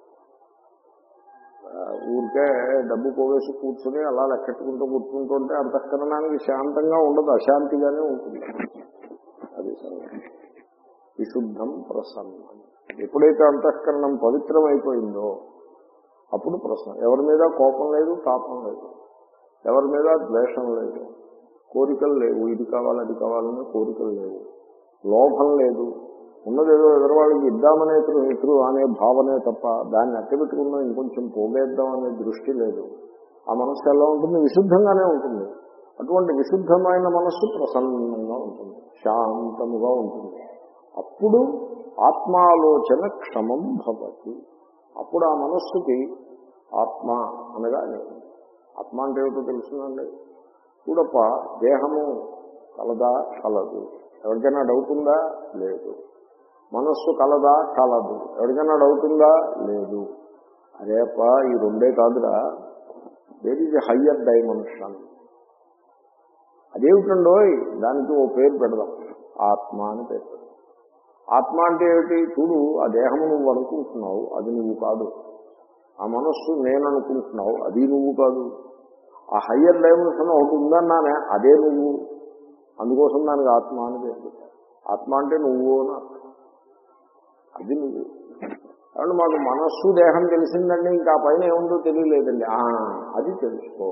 ఆ, ఊరికే డబ్బు పోవేసి కూర్చుని అలా లెక్కెట్టుకుంటూ కూర్చుంటుంటే అంతఃకరణానికి శాంతంగా ఉండదు అశాంతిగానే ఉంటుంది అది సంగతి. విశుద్ధం ప్రసన్నం ఎప్పుడైతే అంతఃకరణం పవిత్రం అయిపోయిందో అప్పుడు ప్రశ్న ఎవరి మీద కోపం లేదు తాపం లేదు ఎవరి మీద ద్వేషం లేదు కోరికలు లేవు ఇది కావాలి అది కావాలనే కోరికలు లేవు లోభం లేదు ఉన్నదేదో ఎదురువాళ్ళకి ఇద్దామనే ఇతరు అనే భావనే తప్ప దాన్ని అట్టబెట్టుకున్నా ఇంకొంచెం పోగేద్దాం అనే దృష్టి లేదు ఆ మనస్సు ఎలా ఉంటుంది విశుద్ధంగానే ఉంటుంది అటువంటి విశుద్ధమైన మనస్సు ప్రసన్నంగా ఉంటుంది శాంతముగా ఉంటుంది అప్పుడు ఆత్మాలోచన క్షమం భవతి అప్పుడు ఆ మనస్సుకి ఆత్మ అనగా నేను ఆత్మ అంటే ఏమిటో తెలుసునండి చూడప్ప దేహము కలదా కలదు ఎవరికైనా డౌట్ ఉందా లేదు మనస్సు కలదా కలదు ఎవరికైనా డౌట్ ఉందా లేదు అరేప ఈ రెండే కాదురా దేర్ ఈజ్ హయ్యర్ డైమెన్షన్ అదేమిటండోయ్ దానికి ఓ పేరు పెడదాం ఆత్మ అని పేరు పెడదాం ఆత్మ అంటే ఏమిటి చూడు ఆ దేహము నువ్వు అనుకుంటున్నావు అది నువ్వు కాదు ఆ మనస్సు నేను అనుకుంటున్నావు అది నువ్వు కాదు ఆ హయ్యర్ డైమెన్షన్ ఒకటి ఉందన్నానే అదే నువ్వు అందుకోసం దానికి ఆత్మ అని పేరు పెట్టారు ఆత్మ అంటే నువ్వు అని అర్థం అది నువ్వు కాబట్టి మాకు మనస్సు దేహం తెలిసిందండి ఇంకా ఆ పైన ఏముందో తెలియలేదండి ఆ, అది తెలుసుకో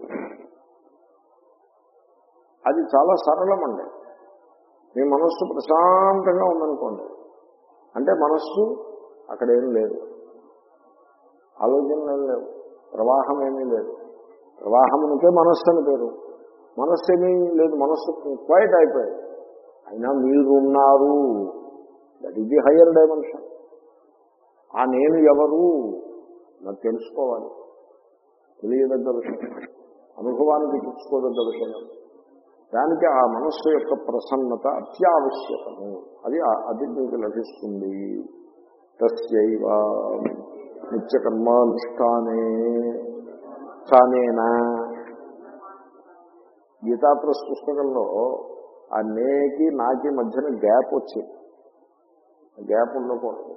అది చాలా సరళమండి మీ మనస్సు ప్రశాంతంగా ఉందనుకోండి అంటే మనస్సు అక్కడ ఏం లేదు ఆలోచనలు ఏం లేవు ప్రవాహం ఏమీ లేదు ప్రవాహమునికే మనస్సు అని పేరు మనస్సు ఏమీ లేదు మనస్సు క్వైట్ అయిపోయింది అయినా మీరున్నారు that is the higher dimension ఆ నేను ఎవరు నాకు తెలుసుకోవాలి తెలియదగ్గ విషయం అనుభవానికి తెచ్చుకోదగ్గ విషయం దానికి ఆ మనస్సు యొక్క ప్రసన్నత అత్యావశ్యకము అది అది మీకు లభిస్తుంది తస్యైవ నిత్యకర్మానుష్ఠానే స్థానేనా గీతాప్రస్ పుస్తకంలో ఆ నేకి నాకి మధ్యన గ్యాప్ వచ్చింది గ్యాప్ ఉండకూడదు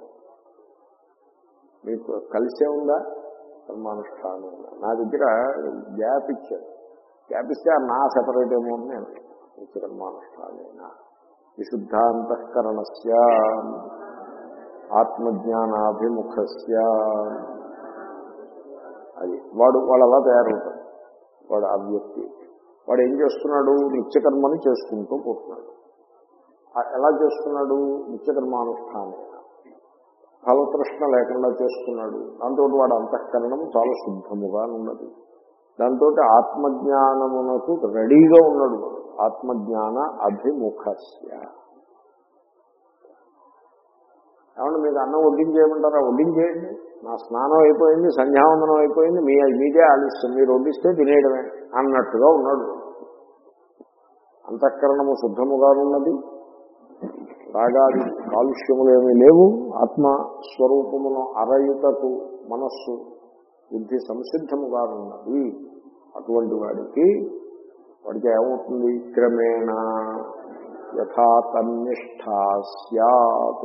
మీకు కలిసే ఉందా కర్మానుష్ఠానం నా దగ్గర గ్యాప్ ఇచ్చారు గ్యాప్ ఇస్తే ఆ నా సెపరేట్ ఏమో అని నేను నిత్య కర్మానుష్ఠానేనా విశుద్ధాంతఃకరణస్య ఆత్మజ్ఞానాభిముఖస్య అది వాడు వాడు అలా తయారవుతాడు వాడు ఆ వ్యక్తి వాడు ఏం చేస్తున్నాడు నిత్యకర్మని చేసుకుంటూ పోతున్నాడు ఆ ఎలా చేస్తున్నాడు నిత్యకర్మానుష్ఠానం ఫలతృష్ణ లేకుండా చేస్తున్నాడు దాంతో వాడు అంతఃకరణం చాలా శుద్ధముగా ఉన్నది దాంతో ఆత్మజ్ఞానమునకు రెడీగా ఉన్నాడు వాడు. ఆత్మజ్ఞాన అభిముఖస్య ఏమన్నా మీకు అన్నం వడ్డించేయమంటారా వడ్డించేయండి నా స్నానం అయిపోయింది సంధ్యావందనం అయిపోయింది మీ మీదే ఆలస్యం మీరు వడ్డిస్తే తినేయడమే అన్నట్టుగా ఉన్నాడు అంతఃకరణము శుద్ధముగా ఉన్నది రాగాది కాలుష్యములేమీ లేవు ఆత్మస్వరూపమును అరయుటకు మనస్సు బుద్ధి సంసిద్ధముగా ఉన్నది అటువంటి వాడికి వాడికి ఏమవుతుంది క్రమేణ యథా తన్నిష్టా సత్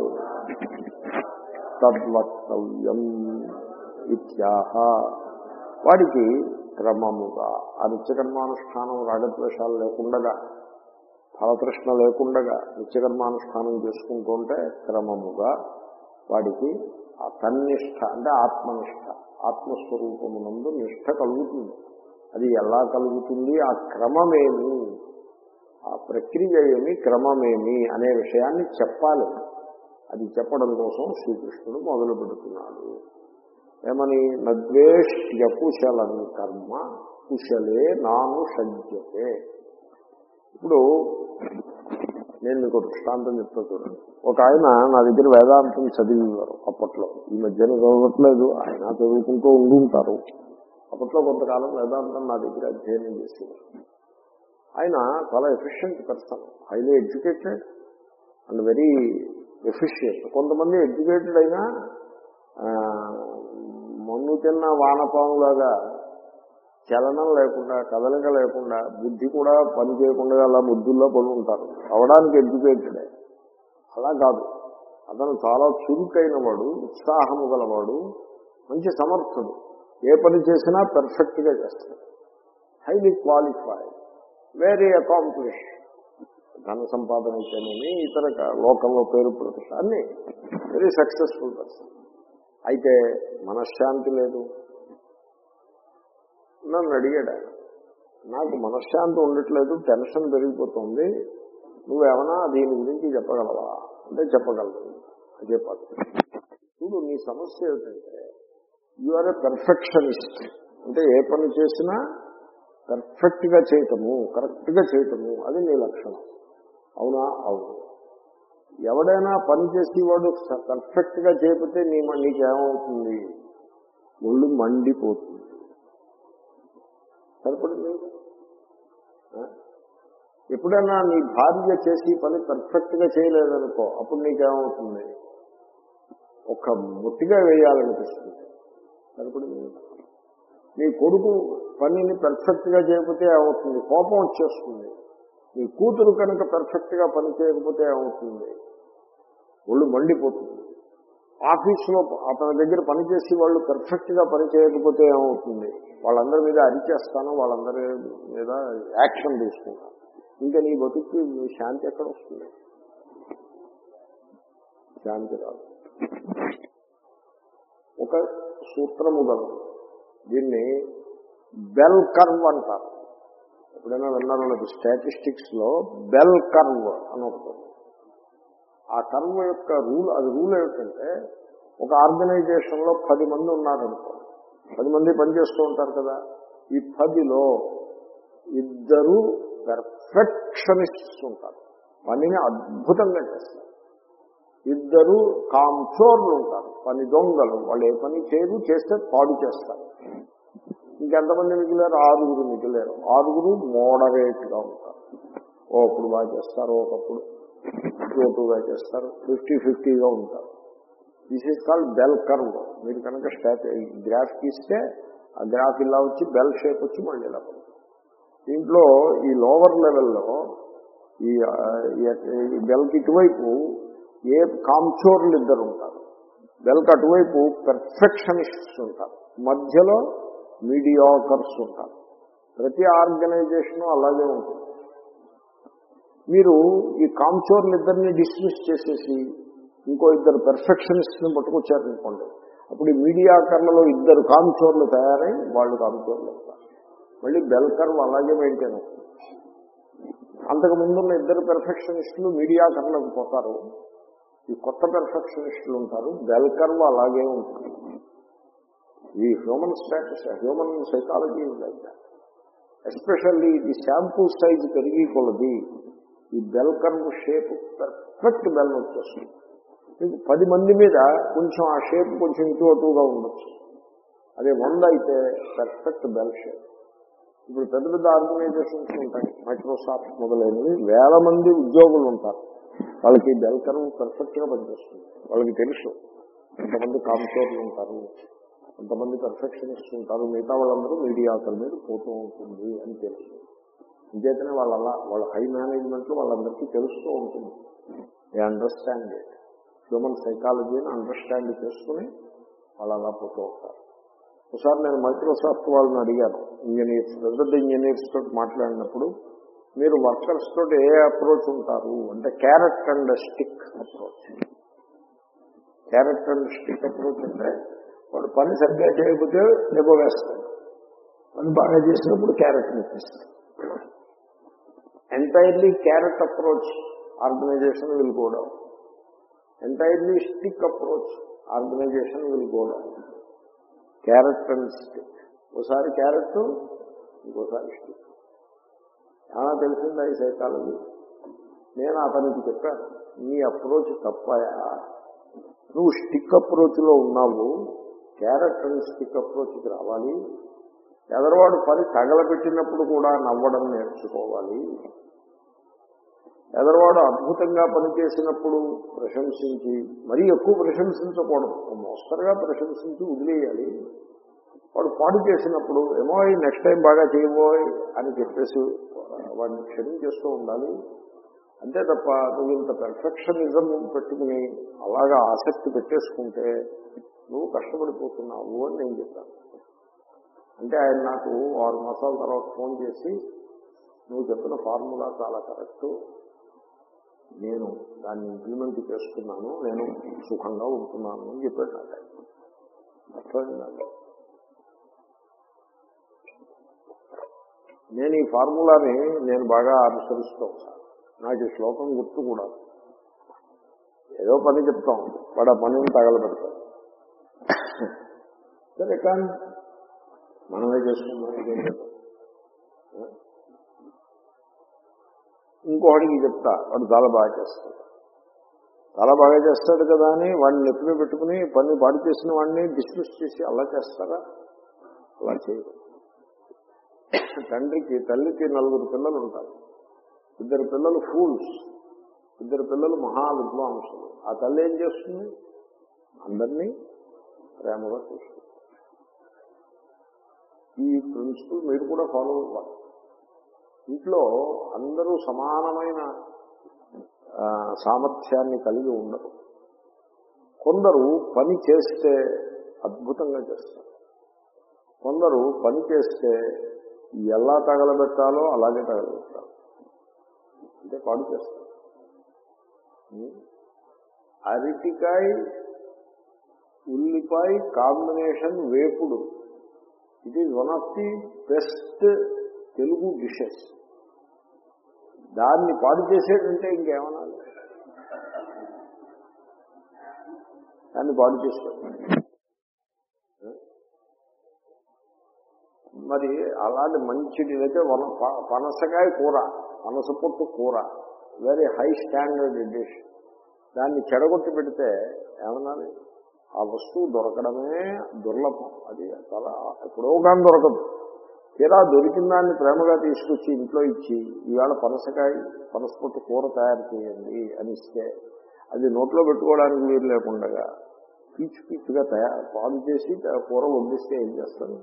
తద్వక్తవ్యం ఇత్యాహ వాడికి క్రమముగా ఆ నిత్యకర్మానుష్ఠానం రాగద్వేషాలు లేకుండగా ఫలతృష్ణ లేకుండగా నిత్యకర్మానుష్ఠానం చేసుకుంటూ ఉంటే క్రమముగా వాడికి ఆ తన్నిష్ట అంటే ఆత్మనిష్ట ఆత్మస్వరూపమునందు నిష్ట కలుగుతుంది అది ఎలా కలుగుతుంది ఆ క్రమమేమి ఆ ప్రక్రియ ఏమి క్రమమేమి అనే విషయాన్ని చెప్పాలి అది చెప్పడం కోసం శ్రీకృష్ణుడు మొదలు పెడుతున్నాడు ఏమని నద్వేష్య కుశలం కర్మ కుశలే నాను సజ్జతే ఇప్పుడు నేను మీకు ఒక దృష్టాంతం చెప్తా చూడండి ఒక ఆయన నా దగ్గర వేదాంతం చదివేవారు అప్పట్లో ఈ మధ్యన చదవట్లేదు ఆయన చదువుకుంటూ ఉండుంటారు అప్పట్లో కొంతకాలం వేదాంతం నా దగ్గర అధ్యయనం చేసేవారు ఆయన చాలా efficient person highly educated and very efficient కొంతమంది ఎడ్యుకేటెడ్ అయినా ఆ, మన్ను తిన్న వానపాములాగా చలనం లేకుండా కదలిక లేకుండా బుద్ధి కూడా పని చేయకుండా అలా బుద్ధుల్లో పడి ఉంటారు అవడానికి ఎడ్యుకేటెడే అలా కాదు అతను చాలా చురుకైన వాడు ఉత్సాహము గలవాడు మంచి సమర్థుడు ఏ పని చేసినా పెర్ఫెక్ట్ గా చేస్తాడు హైలీ క్వాలిఫైడ్ వెరీ అకాంప్లిష్ ధన సంపాదన అయితేనేమి ఇతర క- లోకంలో పేరు ప్రతిష్ట అన్ని వెరీ సక్సెస్ఫుల్ పర్సన్ అయితే మనశ్శాంతి లేదు నన్ను అడిగాడు ఆయన నాకు మనశ్శాంతి ఉండట్లేదు టెన్షన్ పెరిగిపోతుంది నువ్వేమన్నా దీని గురించి చెప్పగలవా అంటే చెప్పగలవు అదే పద్ధతి చూడు నీ సమస్య ఏమిటంటే యు ఆర్ ఎ పెర్ఫెక్షనిస్ట్ అంటే ఏ పని చేసినా పర్ఫెక్ట్ గా చేయటము కరెక్ట్ గా చేయటము అది నీ లక్షణం అవునా అవును ఎవడైనా పని చేసేవాడు పర్ఫెక్ట్ గా చేయకపోతే నీ నీకేమవుతుంది ఒళ్ళు మండిపోతుంది సరిపడింది ఆ? ఎప్పుడైనా నీ భార్య చేసి పని పర్ఫెక్ట్ గా చేయలేదనుకో అప్పుడు నీకేమవుతుంది ఒక ముట్టిగా వేయాలనిపిస్తుంది సరిపడింది నీ కొడుకు పనిని పెర్ఫెక్ట్ గా చేయకపోతే ఏమవుతుంది కోపం వచ్చేస్తుంది నీ కూతురు కనుక పెర్ఫెక్ట్ గా పని చేయకపోతే ఏమవుతుంది ఒళ్ళు మండిపోతుంది ఆఫీసులో అతని దగ్గర పనిచేసి వాళ్ళు పెర్ఫెక్ట్ గా పని చేయకపోతే ఏమవుతుంది వాళ్ళందరి మీద అరిచేస్తాను వాళ్ళందరి మీద యాక్షన్ తీసుకుంటాను ఇంకా నీ బతుక్కి నీ శాంతి ఎక్కడ వస్తుంది శాంతి రాదు ఒక సూత్రము గలదు దీన్ని బెల్ కర్వ్ అంటారు ఎప్పుడైనా విన్నారో లేదు స్టాటిస్టిక్స్ లో బెల్ కర్వ్ అని ఒకటి ఉంది. ఆ కర్వ్ యొక్క రూల్ అది రూల్ ఏమిటంటే ఒక ఆర్గనైజేషన్ లో పది మంది ఉన్నారనుకో పది మంది పనిచేస్తూ ఉంటారు కదా ఈ పదిలో ఇద్దరు పెర్ఫెక్షనిస్ట్స్ ఉంటారు పనిని అద్భుతంగా చేస్తారు ఇద్దరు కాంచోర్లు ఉంటారు పని దొంగలు వాళ్ళు ఏ పని చేయరు చేస్తే పాడు చేస్తారు ఇంకెంతమంది మిగిలారు ఆరుగురు మిగిలారు ఆరుగురు మోడరేట్ గా ఉంటారు ఓ అప్పుడు బాగా చేస్తారు ఒకప్పుడు టూగా చేస్తారు ఫిఫ్టీ ఫిఫ్టీగా ఉంటారు this is called bell curve మీరు కనుక స్టాట్ గ్రాఫ్ తీస్తే ఆ గ్రాఫ్ ఇలా వచ్చి బెల్ షేప్ వచ్చి మళ్ళీ ఇలా పడుతుంది దీంట్లో ఈ లోవర్ లెవెల్లో ఈ ఆ, ఈ బెల్కి ఇటువైపు ఏ కాంచోర్లు ఇద్దరు ఉంటారు బెల్కి అటువైపు పెర్ఫెక్షనిస్ట్స్ ఉంటారు మధ్యలో మీడియాకర్స్ ఉంటారు ప్రతి ఆర్గనైజేషన్ అలాగే ఉంటుంది మీరు ఈ కాంచోర్లు ఇద్దరిని డిస్మిస్ చేసేసి ఇంకో ఇద్దరు పెర్ఫెక్షనిస్ట్ ని పట్టుకొచ్చారనుకోండి అప్పుడు ఈ మీడియాకర్లలో ఇద్దరు కాంచోర్లు తయారై వాళ్ళు కాంచోర్లు అవుతారు మళ్ళీ బెల్ కర్వ్ అలాగే మెయింటైన్ అవుతుంది అంతకు ముందున్న ఇద్దరు పెర్ఫెక్షనిస్టులు మీడియాకర్లకు పోతారు ఈ కొత్త పెర్ఫెక్షనిస్టులు ఉంటారు బెల్ కర్వ్ అలాగే ఉంటుంది ఈ human status human psychology like especially ఈ శాంపుల్ సైజ్ పెరిగి కొలది ఈ bell curve shape perfect bell వచ్చేస్తుంది మీకు పది మంది మీద కొంచెం ఆ షేప్ కొంచెం ఇటు అటుగా ఉండొచ్చు అదే వంద అయితే పర్ఫెక్ట్ బెల్ షేప్ ఇప్పుడు పెద్ద పెద్ద ఆర్గనైజేషన్స్ ఉంటాయి మైక్రోసాఫ్ట్ మొదలైనవి వేల మంది ఉద్యోగులు ఉంటారు వాళ్ళకి బెల్ కర్వ్ పర్ఫెక్ట్ గా పనిచేస్తుంది వాళ్ళకి తెలుసు కొంతమంది కాంపేర్లు ఉంటారు కొంతమంది పర్ఫెక్షనిస్ట్ ఉంటారు మిగతా వాళ్ళందరూ మీడియాకర్ మీద పోతూ ఉంటుంది అని తెలుసు ఇంకేతనే వాళ్ళ అలా వాళ్ళ హై మేనేజ్మెంట్ లో వాళ్ళందరికీ తెలుస్తూ ఉంటుంది ఏ అండర్స్టాండ్ ఇట్ హ్యూమన్ సైకాలజీని అండర్స్టాండ్ చేసుకుని వాళ్ళు అలా పోతూ ఉంటారు ఒకసారి నేను మైక్రోసాఫ్ట్ వాళ్ళని అడిగాను ఇంజనీర్స్ పెద్ద పెద్ద ఇంజనీర్స్ తోటి మాట్లాడినప్పుడు మీరు వర్కర్స్ తోటి ఏ అప్రోచ్ ఉంటారు అంటే carrot and stick approach carrot and stick approach అంటే వాడు పని సరిగ్గా చేయకపోతే దెబ్బ వేస్తాడు పని బాగా చేసినప్పుడు క్యారెట్ ఇప్పిస్తాడు entirely carrot approach organization will go down entirely stick approach organization will go down carrot and stick ఒకసారి క్యారెట్ ఇంకోసారి స్టిక్ చాలా తెలిసిందా ఈ సైకాలజీ నేను అతనికి చెప్పాను నీ అప్రోచ్ తప్పాయా నువ్వు స్టిక్ అప్రోచ్ లో ఉన్నావు క్యారెట్ అండ్ స్టిక్ అప్రోచ్కి రావాలి ఎదరవాడు పని తగలబెట్టినప్పుడు కూడా నవ్వడం నేర్చుకోవాలి ఎదరవాడు అద్భుతంగా పనిచేసినప్పుడు ప్రశంసించి మరీ ఎక్కువ ప్రశంసించకూడదు ఓ మోస్తరుగా ప్రశంసించి వదిలేయాలి వాడు పాడు చేసినప్పుడు ఏమో నెక్స్ట్ టైం బాగా చేయబోయ్ అని చెప్పేసి వాడిని క్షమించేస్తూ ఉండాలి అంతే తప్ప నువ్వు ఇంత పెర్ఫెక్షనిజం పెట్టుకుని అలాగా ఆసక్తి పెట్టేసుకుంటే నువ్వు కష్టపడిపోతున్నావు అని నేను చెప్పాను అంటే ఆయన నాకు ఆరు మాసాల తర్వాత ఫోన్ చేసి నువ్వు చెప్పిన ఫార్ములా చాలా కరెక్ట్ నేను దాన్ని ఇంప్లిమెంట్ చేసుకున్నాను నేను సుఖంగా ఉంటున్నాను అని చెప్పాడు నాకు ఆయన. అర్థమైందండి నేను ఈ ఫార్ములాని నేను బాగా అనుసరిస్తూ ఉంటాను నాకు ఈ శ్లోకం గుర్తు కూడా ఏదో పని చెప్తాం వాడు ఆ పనిని తగలబెడతాడు సరే కానీ మనమే చేసుకుందాం ఇదేం చేద్దాం. ఇంకోటికి చెప్తా వాడు చాలా బాగా చేస్తాడు చాలా బాగా చేస్తాడు కదా అని వాడిని నెప్పిన పెట్టుకుని పని పాడు చేసిన వాడిని డిస్మిస్ చేసి అలా చేస్తారా అలా చేయరు తండ్రికి తల్లికి నలుగురు పిల్లలు ఉంటారు ఇద్దరు పిల్లలు ఫూల్స్ ఇద్దరు పిల్లలు మహా విద్వాంసులు ఆ తల్లి ఏం చేస్తుంది అందరినీ ప్రేమగా చూస్తుంది ఈ ప్రిన్సిపల్ మీరు కూడా ఫాలో అవ్వాలి ఇంట్లో అందరూ సమానమైన ఆ, సామర్థ్యాన్ని కలిగి ఉండరు కొందరు పని చేస్తే అద్భుతంగా చేస్తారు కొందరు పని చేస్తే ఎలా తగలబెట్టాలో అలాగే తగలబెట్టాలి అంటే పాడు చేస్తారు ఉం? అరటికాయ ఉల్లిపాయ కాంబినేషన్ వేపుడు it is one of the best Telugu dishes దాన్ని పాడు చేసేటంటే ఇంకేమనాలి దాన్ని పాడు చేస్తాడు మరి అలాంటి మంచిది అయితే వన ప- పనసకాయ కూర పనస పొట్టు కూర వెరీ హై స్టాండర్డ్ డిష్ దాన్ని చెడగొట్టి పెడితే ఏమనాలి ఆ వస్తువు దొరకడమే దుర్లభం అది చాలా ఎప్పుడో కానీ దొరకదు తీరా దొరికిన దాన్ని ప్రేమగా తీసుకొచ్చి ఇంట్లో ఇచ్చి ఈవేళ పనసకాయ పనసపొట్టు కూర తయారు చేయండి అని ఇస్తే అది నోట్లో పెట్టుకోవడానికి వీలు లేకుండా పీచు పీచుగా తయారు పాడు చేసి ఆ కూర వండిస్తే ఏం చేస్తాను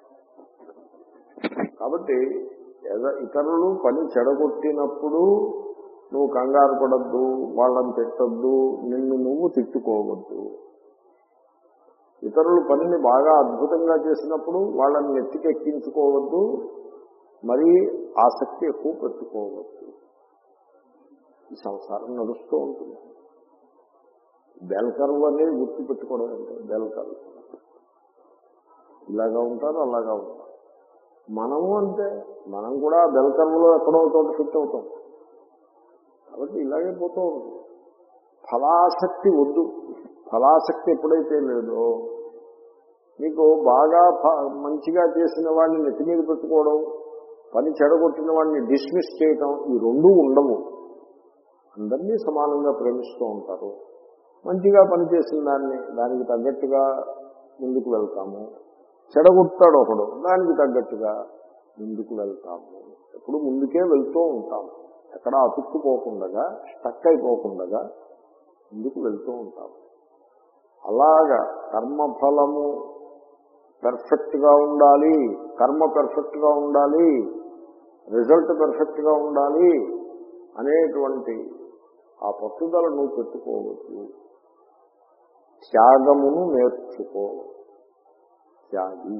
కాబట్టి ఎద- ఇతరులు పని చెడగొట్టినప్పుడు నువ్వు కంగారు పడద్దు వాళ్ళని పెట్టద్దు నిన్ను నువ్వు తిట్టుకోవద్దు ఇతరులు పనిని బాగా అద్భుతంగా చేసినప్పుడు వాళ్ళని నెత్తికెక్కించుకోవద్దు మరీ ఆసక్తి ఎక్కువ పెట్టుకోవద్దు ఈ సంసారం నడుస్తూ ఉంటుంది బెల్కర్వ్ అనేది గుర్తు పెట్టుకోవడం అంటే బెల్కర్వ్ ఇలాగా ఉంటారు అలాగా ఉంటారు మనము అంతే మనం కూడా బెల్కర్వ్లో ఎక్కడో చోట ఫిట్ అవుతాం కాబట్టి ఇలాగే పోతూ ఉంటుంది ఫలాసక్తి వద్దు ఫలాసక్తి ఎప్పుడైతే లేదో మీకు బాగా ఫ- మంచిగా చేసిన వాడిని నెత్తి మీద పెట్టుకోవడం పని చెడగొట్టిన వాడిని డిస్మిస్ చేయటం ఈ రెండూ ఉండవు అందరినీ సమానంగా ప్రేమిస్తూ ఉంటారు మంచిగా పనిచేసిన దాన్ని దానికి తగ్గట్టుగా ముందుకు వెళ్తాము చెడగొట్టాడు ఒకడు దానికి తగ్గట్టుగా ముందుకు వెళ్తాము ఎప్పుడు ముందుకే వెళ్తూ ఉంటాము ఎక్కడ అతుక్కుపోకుండా స్టక్ అయిపోకుండా ముందుకు వెళ్తూ ఉంటాము అలాగా కర్మఫలము పెర్ఫెక్ట్ గా ఉండాలి కర్మ పెర్ఫెక్ట్ గా ఉండాలి రిజల్ట్ పెర్ఫెక్ట్ గా ఉండాలి అనేటువంటి ఆ పట్టుదల నువ్వు పెట్టుకోవద్దు త్యాగమును నేర్చుకో త్యాగి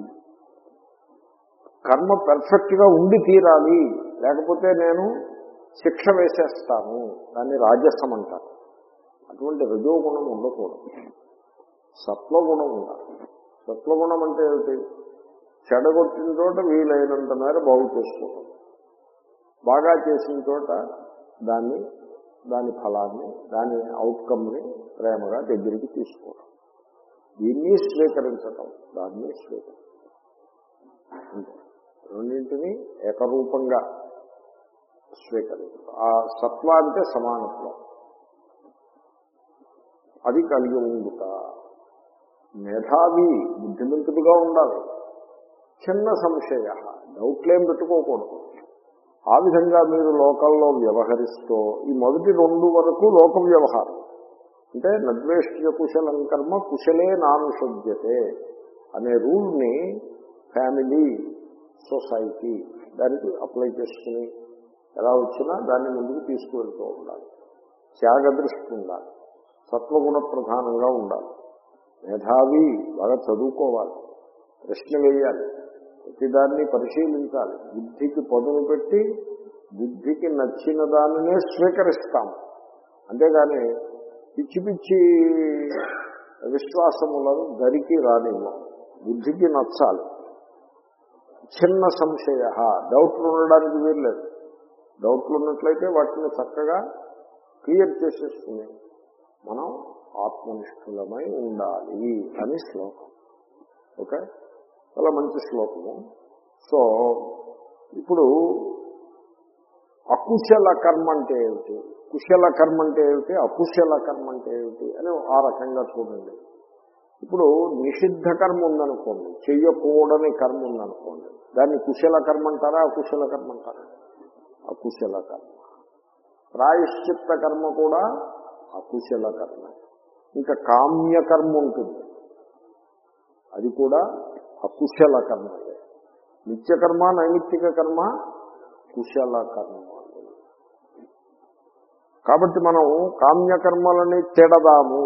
కర్మ పెర్ఫెక్ట్ గా ఉండి తీరాలి లేకపోతే నేను శిక్ష వేసేస్తాను దాన్ని రాజసం అంటారు అటువంటి రజోగుణం ఉండకూడదు సత్వగుణం ఉండాలి సత్వగుణం అంటే ఏమిటి చెడగొట్టిన చోట వీలైనంత మేర బాగు చేసుకోవడం బాగా చేసిన చోట దాన్ని దాని ఫలాన్ని దాని అవుట్కమ్ని ప్రేమగా దగ్గరికి తీసుకోవడం దీన్ని స్వీకరించటం దాన్ని స్వీకరించడం అంతే. రెండింటినీ ఏకరూపంగా స్వీకరించడం ఆ సత్వ అంటే సమానత్వం అది కలిగి ఉండుట మేధావి బుద్ధిమంతుడుగా ఉండాలి చిన్న సంశయ డౌట్లేం పెట్టుకోకూడదు ఆ విధంగా మీరు లోకంలో వ్యవహరిస్తూ ఈ మొదటి రెండు వరకు లోక వ్యవహారం అంటే నద్వేష్య కుశలం కర్మ కుశలే నానుషజ్యతే అనే రూల్ని ఫ్యామిలీ సొసైటీ దానికి అప్లై చేసుకుని ఎలా వచ్చినా దాన్ని ముందుకు తీసుకువెళ్తూ ఉండాలి త్యాగదృష్టి ఉండాలి సత్వగుణ ప్రధానంగా ఉండాలి మేధావి బాగా చదువుకోవాలి ప్రశ్న వేయాలి ప్రతిదాన్ని పరిశీలించాలి బుద్ధికి పదును పెట్టి బుద్ధికి నచ్చిన దానినే స్వీకరిస్తాం అంతేగాని పిచ్చి పిచ్చి విశ్వాసములను గరికి రానివ్వం బుద్ధికి నచ్చాలి చిన్న సంశయ డౌట్లు ఉండడానికి వీల్లేదు డౌట్లు ఉన్నట్లయితే వాటిని చక్కగా క్లియర్ చేసేసుకుని మనం ఆత్మనిష్ఠులమై ఉండాలి అని శ్లోకం ఓకే చాలా మంచి శ్లోకము సో ఇప్పుడు అకుశల కర్మ అంటే ఏమిటి కుశల కర్మ అంటే ఏమిటి అకుశల కర్మ అంటే ఏమిటి అని ఆ రకంగా చూడండి ఇప్పుడు నిషిద్ధ కర్మ ఉందనుకోండి చెయ్యకూడని కర్మ ఉందనుకోండి దాన్ని కుశల కర్మ అంటారా అకుశల కర్మ అంటారా అకుశల కర్మ ప్రాయశ్చిత్త కర్మ కూడా అకుశల కర్మ ఇంకా కామ్య కర్మ ఉంటుంది అది కూడా అకుశల కర్మ నిత్యకర్మ నైమిత్తిక కర్మ కుశల కర్మ కాబట్టి మనం కామ్యకర్మలని తిడదాము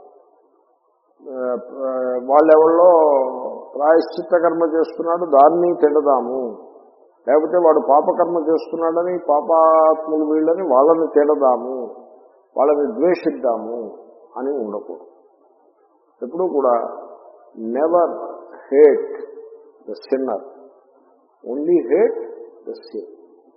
వాళ్ళెవళ్ళో ప్రాయశ్చిత్త కర్మ చేస్తున్నాడు దాన్ని తిడదాము లేకపోతే వాడు పాపకర్మ చేస్తున్నాడని పాపాత్ములు వీళ్ళని వాళ్ళని తిడదాము వాళ్ళని ద్వేషిద్దాము అని ఉండకూడదు ఎప్పుడూ కూడా never hate the sinner only hate the sin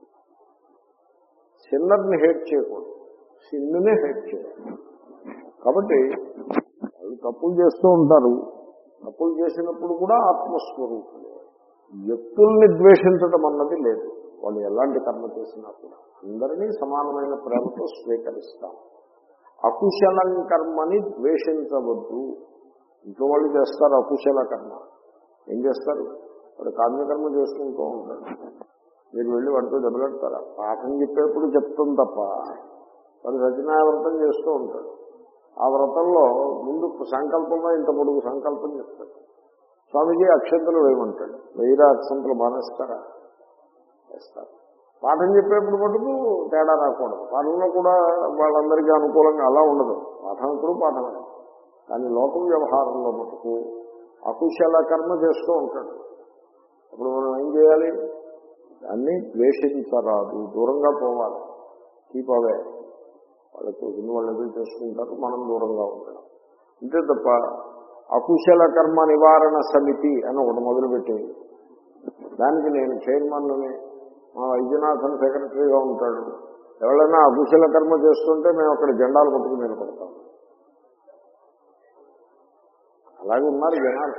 సిన్నర్ని హేట్ చేయకూడదు సిన్నునే హేట్ చేయాలి కాబట్టి వాళ్ళు తప్పులు చేస్తూ ఉంటారు తప్పులు చేసినప్పుడు కూడా ఆత్మస్వరూపులే వ్యక్తుల్ని ద్వేషించడం అన్నది లేదు వాళ్ళు ఎలాంటి కర్మ చేసినా కూడా అందరినీ సమానమైన ప్రేమతో స్వీకరిస్తాం అకుశలం కర్మని ద్వేషించవద్దు ఇంట్లో వాళ్ళు చేస్తారు అకుశల కర్మ ఏం చేస్తారు వాడు కామ్యకర్మ చేసుకుంటూ ఉంటాడు మీరు వెళ్ళి వాడితో దెబ్బలాడతారా పాఠం చెప్పేప్పుడు చెప్తాం తప్ప వాడు రచనావ్రతం చేస్తూ ఉంటాడు ఆ వ్రతంలో ముందు సంకల్పంలో ఇంత పొడుగు సంకల్పం చెప్తాడు స్వామీజీ అక్షంతలు వేయమంటాడు వెయ్యిరా అక్షంతలు మానేస్తారా వేస్తారు పాఠం చెప్పేప్పుడు మటుకు తేడా రాకూడదు పాఠంలో కూడా వాళ్ళందరికీ అనుకూలంగా అలా ఉండదు పాఠం ఎప్పుడు పాఠమే కానీ లోకం వ్యవహారంలో మటుకు అకుశల కర్మ చేస్తూ ఉంటాడు అప్పుడు మనం ఏం చేయాలి దాన్ని ద్వేషించరాదు దూరంగా పోవాలి కీప్ అవే వాళ్ళకు వాళ్ళు ఎదురు చేసుకుంటారు మనం దూరంగా ఉండడం అంతే తప్ప అకుశల కర్మ నివారణ సమితి అని ఒకటి మొదలుపెట్టి దానికి నేను చైర్మన్ని మా వైద్యనాథన్ సెక్రటరీగా ఉంటాడు ఎవరైనా అకుశల కర్మ చేస్తుంటే మేము అక్కడ జెండాలు పట్టుకుని నిలబడతాం అలాగే ఉన్నారు జనాలు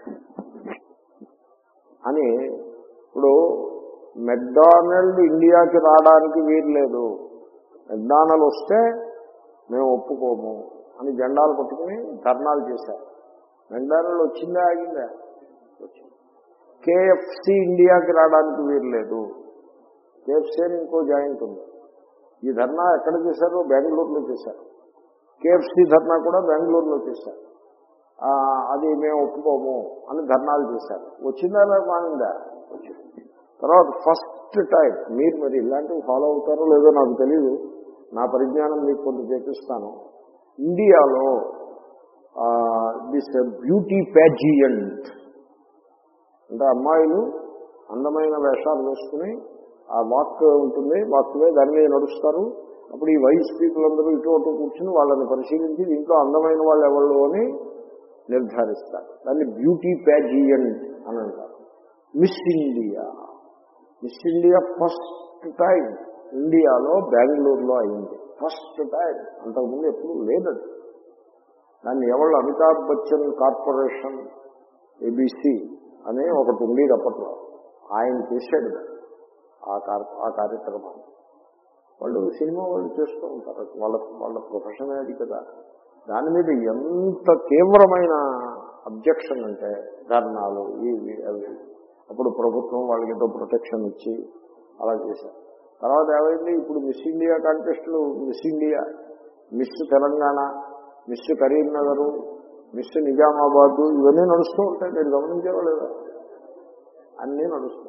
అని ఇప్పుడు మెక్డానల్డ్ ఇండియాకి రావడానికి వీలు లేదు మెక్డానల్ వస్తే మేము ఒప్పుకోము అని జెండాలు పట్టుకుని ధర్నాలు చేశారు మెక్డానల్డ్ వచ్చిందా ఆగిందా వచ్చింది కేఎఫ్సి ఇండియాకి రావడానికి వీలు లేదు కేఎఫ్సి అని ఇంకో జాయింట్ ఉంది ఈ ధర్నా ఎక్కడ చేశారు బెంగళూరులో చేశారు కేఎఫ్సి ధర్నా కూడా బెంగళూరులో చేశారు అది మేము ఒప్పుకోము అని ధర్నాలు చేశారు వచ్చిందా మానిందా వచ్చింది తర్వాత ఫస్ట్ టైం మీరు మరి ఇలాంటివి ఫాలో అవుతారో లేదో నాకు తెలియదు నా పరిజ్ఞానం మీకు కొంత చేపిస్తాను ఇండియాలో దిస్ బ్యూటీ ప్యాజియంట్ అంటే అమ్మాయిలు అందమైన వేషాలు వేసుకుని ఆ వాక్ ఉంటుంది వాక్వే దాని మీద నడుస్తారు అప్పుడు ఈ వైస్ పీపుల్ అందరూ ఇటు అటు కూర్చుని వాళ్ళని పరిశీలించి దీంట్లో అందమైన వాళ్ళు ఎవరు అని నిర్ధారిస్తారు దాన్ని బ్యూటీ ప్యాజియంట్ అని అంటారు Miss India Miss India first time ఇండియాలో బెంగళూరులో అయింది ఫస్ట్ టైం అంతకుముందు ఎప్పుడు లేదది దాన్ని ఎవరు అమితాబ్ బచ్చన్ కార్పొరేషన్ ఏబిసి అనే ఒకటి ఉండేది అప్పట్లో ఆయన చేశాడు ఆ ఆ కార్యక్రమాన్ని వాళ్ళు సినిమా వాళ్ళు చేస్తూ ఉంటారు వాళ్ళ వాళ్ళ ప్రొఫెషన్ అది కదా దాని మీద ఎంత తీవ్రమైన అబ్జెక్షన్ అంటే ధర్నాలు ఇవి అవి అప్పుడు ప్రభుత్వం వాళ్ళకి ఏదో ప్రొటెక్షన్ ఇచ్చి అలా చేశారు తర్వాత ఏమైంది ఇప్పుడు మిస్ ఇండియా కాంటెస్ట్లు Miss India Miss Telangana Miss Karimnagar Miss Nizamabad ఇవన్నీ నడుస్తూ ఉంటాయి మీరు గమనించేవాళ్ళేదా అన్నీ నడుస్తాయి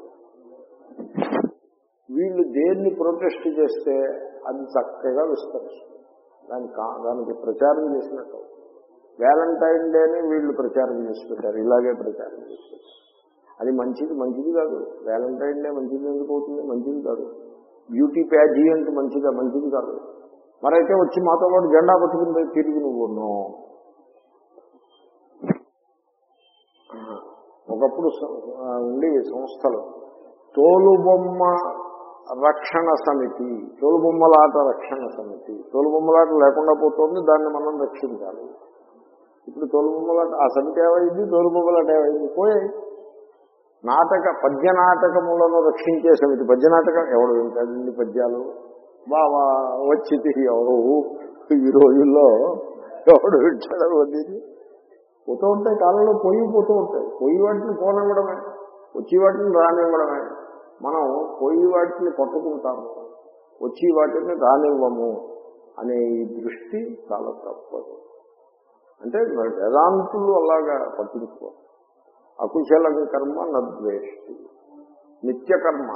వీళ్ళు దేన్ని ప్రొటెస్ట్ చేస్తే అది చక్కగా విస్తరిస్తుంది దాని కా- దానికి ప్రచారం చేసినట్టు వ్యాలంటైన్ డేని వీళ్ళు ప్రచారం చేసి పెట్టారు ఇలాగే ప్రచారం చేసి పెట్టారు అది మంచిది మంచిది కాదు వ్యాలంటైన్ డే మంచిది ఎందుకు అవుతుంది మంచిది కాదు బ్యూటీ ప్యాజియంట్ మంచిదా మంచిది కాదు మరైతే వచ్చి మాతో పాటు జెండా పట్టుకుని పోయి తిరిగి నువ్వు నో. ఒకప్పుడు స- ఆ, ఉండి సంస్థలు తోలుబొమ్మ రక్షణ సమితి తోలుబొమ్మలాట రక్షణ సమితి తోలుబొమ్మలాట లేకుండా పోతుంది దాన్ని మనం రక్షించాలి ఇప్పుడు తోలుబొమ్మలాట ఆ సమితి ఏమైంది తోలుబొమ్మలాట ఏమైంది పోయాయి నాటక పద్య నాటకములను రక్షించే సమితి పద్య నాటకం ఎవడు వింటాడండి పద్యాలు బావా వచ్చింది ఎవరు ఈ రోజుల్లో ఎవడు వింటాడు వద్దని పోతూ ఉంటాయి కాలంలో పోయి పోతూ ఉంటాయి పోయి వాటిని పోనివ్వడమే వచ్చి వాటిని రానివ్వడమే మనం పోయి వాటిని పట్టుకుంటాము వచ్చి వాటిని రానివ్వము అనే ఈ దృష్టి చాలా తప్పదు అంటే వేదాంతులు అలాగా పట్టించుకోరు అకుశల కర్మ నద్వేష్టి నిత్యకర్మ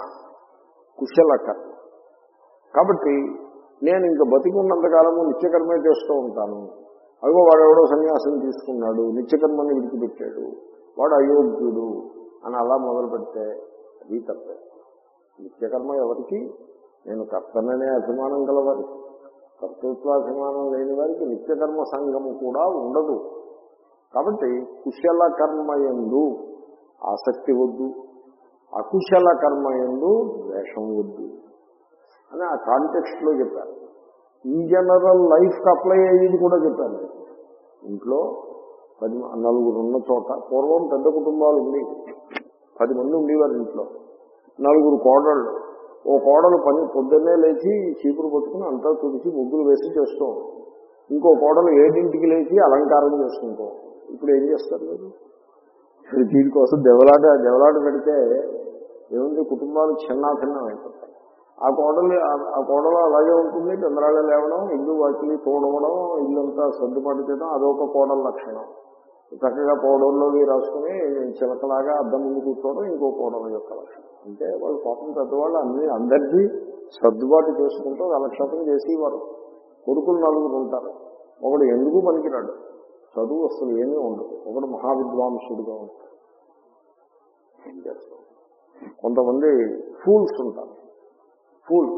కుశల కర్మ కాబట్టి నేను ఇంక బతికున్నంతకాలము నిత్యకర్మే చేస్తూ ఉంటాను అదిగో వాడెవడో సన్యాసం తీసుకున్నాడు నిత్యకర్మని విడిచిపెట్టాడు వాడు అయోగ్యుడు అని అలా మొదలు పెడితే అది తప్పే నిత్యకర్మ ఎవరికి నేను కర్తననే అభిమానం గలవారి కర్తృత్వాభిమానం లేని వారికి నిత్యకర్మ సంఘము కూడా ఉండదు కాబట్టి కుశల కర్మయందు ఆసక్తి వద్దు అకుశల కర్మయందు ద్వేషం వద్దు అని ఆ కాంటెక్స్ట్ లో చెప్పారు ఇన్ జనరల్ లైఫ్కి అప్లై అయ్యేది కూడా చెప్పాను నేను. ఇంట్లో పది మ- నలుగురు ఉన్న చోట పూర్వం పెద్ద కుటుంబాలు ఉండి పది మంది ఉండేవారు ఇంట్లో నలుగురు కోడళ్ళు ఓ కోడలు పని పొద్దున్నే లేచి చీపురు పట్టుకుని అంతా తుడిచి ముగ్గులు వేసి చేస్తూ ఉంటుంది. ఇంకో కోడలు ఏడింటికి లేచి అలంకారం చేసుకుంటూ ఉంటుంది. ఇప్పుడు ఏం చేస్తారు మీరు ఇప్పుడు దీనికోసం దెవలాట దెవలాట పెడితే ఏముంది కుటుంబాలు చిన్నా భిన్నం అయిపోతాయి ఆ కోడలు ఆ కోడలు అలాగే ఉంటుంది చంద్రాలు లేవడం ఇల్లు వాకిలి తోడవడం ఇల్లంతా సర్దుబాటు చేయడం అదొక కోడల లక్షణం చక్కగా పౌడర్లోకి రాసుకుని చిలకలాగా అద్దం ముందు కూర్చోవడం ఇంకో కోడల యొక్క లక్షణం అంటే వాళ్ళు పాపం పెద్దవాళ్ళు అన్ని అందరికీ సర్దుబాటు చేసుకుంటూ కాలక్షేపం చేసేవారు కొడుకులు నలుగురు ఉంటారు ఒకడు ఎందుకు పనికిరాడు చదువు అసలు ఏమీ ఉండదు ఒకడు మహావిద్వాంసుడుగా ఉంటాడు ఏం చేస్తాం కొంతమంది ఫూల్స్ ఉంటారు ఫూల్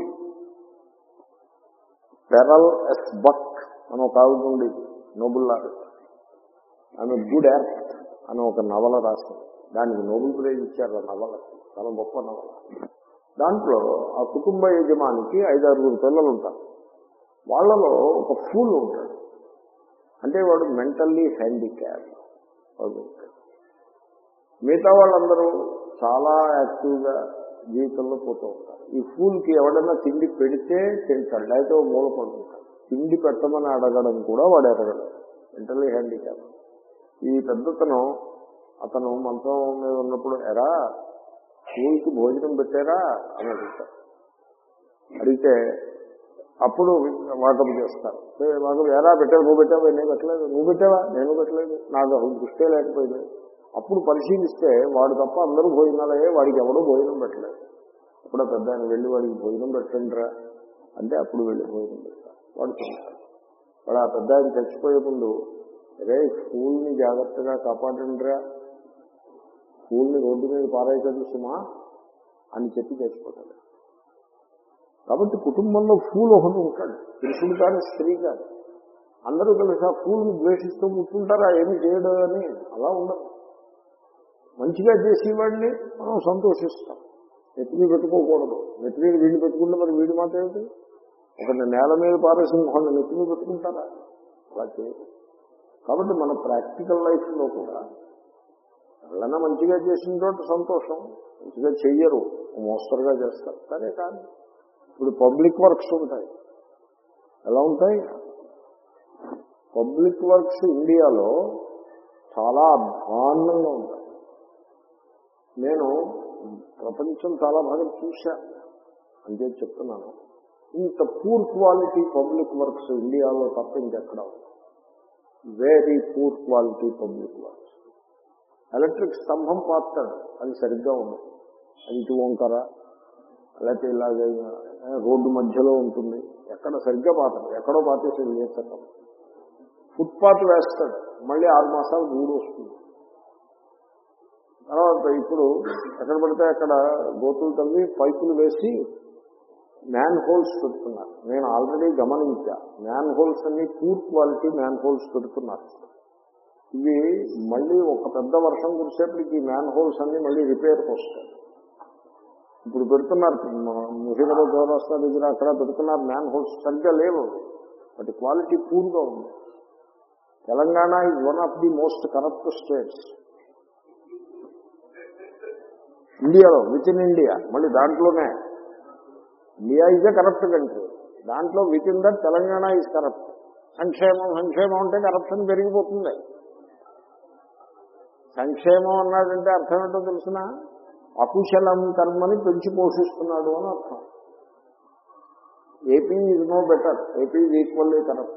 పెరల్ ఎస్ బక్ అని ఒక ఆవిడ ఉంది నోబుల్ ఆర్ట్ ఆమె గుడ్ యాక్ట్ అని ఒక నవల రాసింది దానికి నోబెల్ ప్రైజ్ ఇచ్చారు ఆ నవల చాలా గొప్ప నవల దాంట్లో ఆ కుటుంబ యజమానికి ఐదారుగురు పిల్లలు ఉంటారు వాళ్ళలో ఒక ఫూల్ ఉంటాడు అంటే వాడు మెంటల్లీ హ్యాండిక్యాప్ వాడు ఉంటాడు. మిగతా వాళ్ళందరూ చాలా యాక్టివ్గా జీవితంలో పోతూ ఉంటారు ఈ ఫూల్కి ఎవడన్నా తిండి పెడితే తింటాడు లేకపోతే ఓ మూల పడుతుంటాడు తిండి పెట్టమని అడగడం కూడా వాడు ఎరగడు మెంటల్లీ హ్యాండిక్యాప్ ఈ పెద్దతను అతను మంచం మీద ఉన్నప్పుడు ఎరా స్కూల్కి భోజనం పెట్టారా అని అడుగుతారు అడిగితే అప్పుడు వాకపు చేస్తారు "ఏ, వాకపు ఎలా పెట్టావు నువ్వు పెట్టావా నేను పెట్టలేదు నువ్వు పెట్టావా నేను పెట్టలేదు నాకు అసలు దృష్టే లేకపోయింది అప్పుడు పరిశీలిస్తే వాడు తప్ప అందరూ భోజనాలయ్యే వాడికి ఎవడూ భోజనం పెట్టలేదు అప్పుడు ఆ పెద్ద ఆయన వెళ్ళి వాడికి భోజనం పెట్టండిరా అంటే అప్పుడు వెళ్ళి భోజనం పెడతారు వాడు తింటాడు వాడు ఆ పెద్ద ఆయన చచ్చిపోయే ముందు రే స్కూల్ని జాగ్రత్తగా కాపాడండిరా స్కూల్ని రోడ్డు మీద పారేయకండి సుమా అని చెప్పి చచ్చిపోతాడు కాబట్టి కుటుంబంలో ఫూల్ ఒకటి ఉంటాడు పురుషుడు కానీ స్త్రీ కానీ అందరూ కలిసి ఆ ఫూల్ని ద్వేషిస్తూ కూర్చుంటారా ఏమి చేయడం అని అలా ఉండదు మంచిగా చేసేవాడిని మనం సంతోషిస్తాం నెత్తిమీ పెట్టుకోకూడదు నెత్తిమీ వీడిని పెట్టుకుంటే మరి వీడి మాట ఏమిటి ఒకటి నేల మీద పారేసి ఇంకొకటి నెత్తిమీ పెట్టుకుంటారా అలా చేయదు కాబట్టి మన ప్రాక్టికల్ లైఫ్లో కూడా ఎవరైనా మంచిగా చేసిన చోట సంతోషం మంచిగా చెయ్యరు మోస్తరుగా చేస్తారు సరే కానీ ఇప్పుడు పబ్లిక్ వర్క్స్ ఉంటాయి ఎలా ఉంటాయి పబ్లిక్ వర్క్స్ ఇండియాలో చాలా అధ్వాన్నంగా ఉంటాయి నేను ప్రపంచం చాలా బాగా చూశా అంతే చెప్తున్నాను ఇంత పూర్ క్వాలిటీ పబ్లిక్ వర్క్స్ ఇండియాలో తప్ప ఇంకెక్కడ very poor quality public works electric స్తంభం పాతాడు అది సరిగ్గా ఉంది అది ఇటు వంకర లేకపోతే ఇలాగే రోడ్డు మధ్యలో ఉంటుంది ఎక్కడ సరిగ్గా పాతాడు ఎక్కడో పాతేసి చేస్తాం ఫుట్పాత్ వేస్తాడు మళ్ళీ ఆరు మాసాలు మూడు వస్తుంది తర్వాత ఇప్పుడు ఎక్కడ పడితే అక్కడ గోతులు తవ్వి పైపులు వేసి మ్యాన్ హోల్స్ పెడుతున్నారు నేను ఆల్రెడీ గమనించా మ్యాన్ హోల్స్ అన్ని పూర్ క్వాలిటీ మ్యాన్ హోల్స్ పెడుతున్నారు ఇవి మళ్ళీ ఒక పెద్ద వర్షం కురిసేపటికి ఈ మ్యాన్ హోల్స్ అన్ని మళ్ళీ రిపేర్కి వస్తాయి ఇప్పుడు పెడుతున్నారు ముషిరాబాద్ చౌరస్తా దగ్గర అక్కడ పెడుతున్నారు మ్యాన్ హోల్స్ సరిగ్గా లేవు బట్ క్వాలిటీ పూర్గా ఉంది Telangana is one of the most corrupt states ఇండియాలో విత్ ఇన్ ఇండియా మళ్ళీ దాంట్లోనే India is a corrupt country దాంట్లో within that Telangana is corrupt సంక్షేమం సంక్షేమం అంటే కరప్షన్ పెరిగిపోతుంది సంక్షేమం అన్నాడంటే అర్థం ఏంటో తెలిసిన అకుశలం కర్మని పెంచి పోషిస్తున్నాడు అని అర్థం AP is no better AP is equally corrupt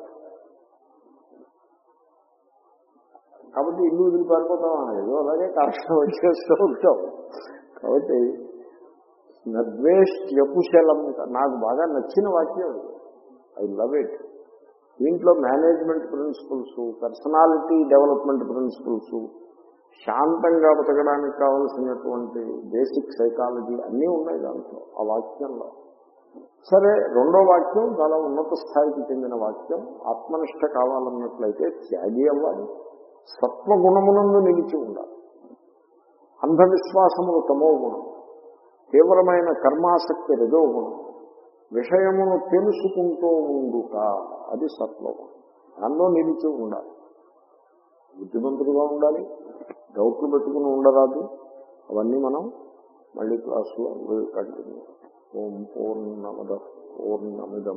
కాబట్టి ఇల్లు వదిలి పారిపోతాం ఏదో అలాగే కరెక్షన్ వచ్చేస్తూ ఉంటాం కాబట్టి నద్వేష్ట్యకుశలం నాకు బాగా నచ్చిన వాక్యం ఐ లవ్ ఇట్ దీంట్లో management principles personality development principles శాంతంగా బతకడానికి కావలసినటువంటి బేసిక్ సైకాలజీ అన్నీ ఉన్నాయి దాంట్లో ఆ వాక్యంలో సరే రెండో వాక్యం చాలా ఉన్నత స్థాయికి చెందిన వాక్యం ఆత్మనిష్ట కావాలన్నట్లయితే త్యాగి అవ్వాలి సత్వగుణమునందు నిలిచి ఉండాలి అంధవిశ్వాసములు తమో గుణం తీవ్రమైన కర్మాసక్తి రజో గుణం విషయమును తెలుసుకుంటూ ఉండుట అది సత్వగుణం దానిలో నిలిచి ఉండాలి బుద్ధిమంతుడుగా ఉండాలి డౌట్లు పెట్టుకుని ఉండరాదు అవన్నీ మనం మళ్ళీ క్లాసులో కంటిన్యూ ఓం పూర్ణమద పూర్ణమిదం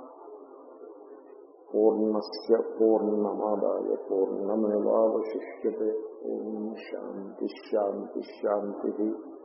పూర్ణస్య పూర్ణమాదాయ పూర్ణమేవాశిష్యతే ఓం శాంతి శాంతి శాంతి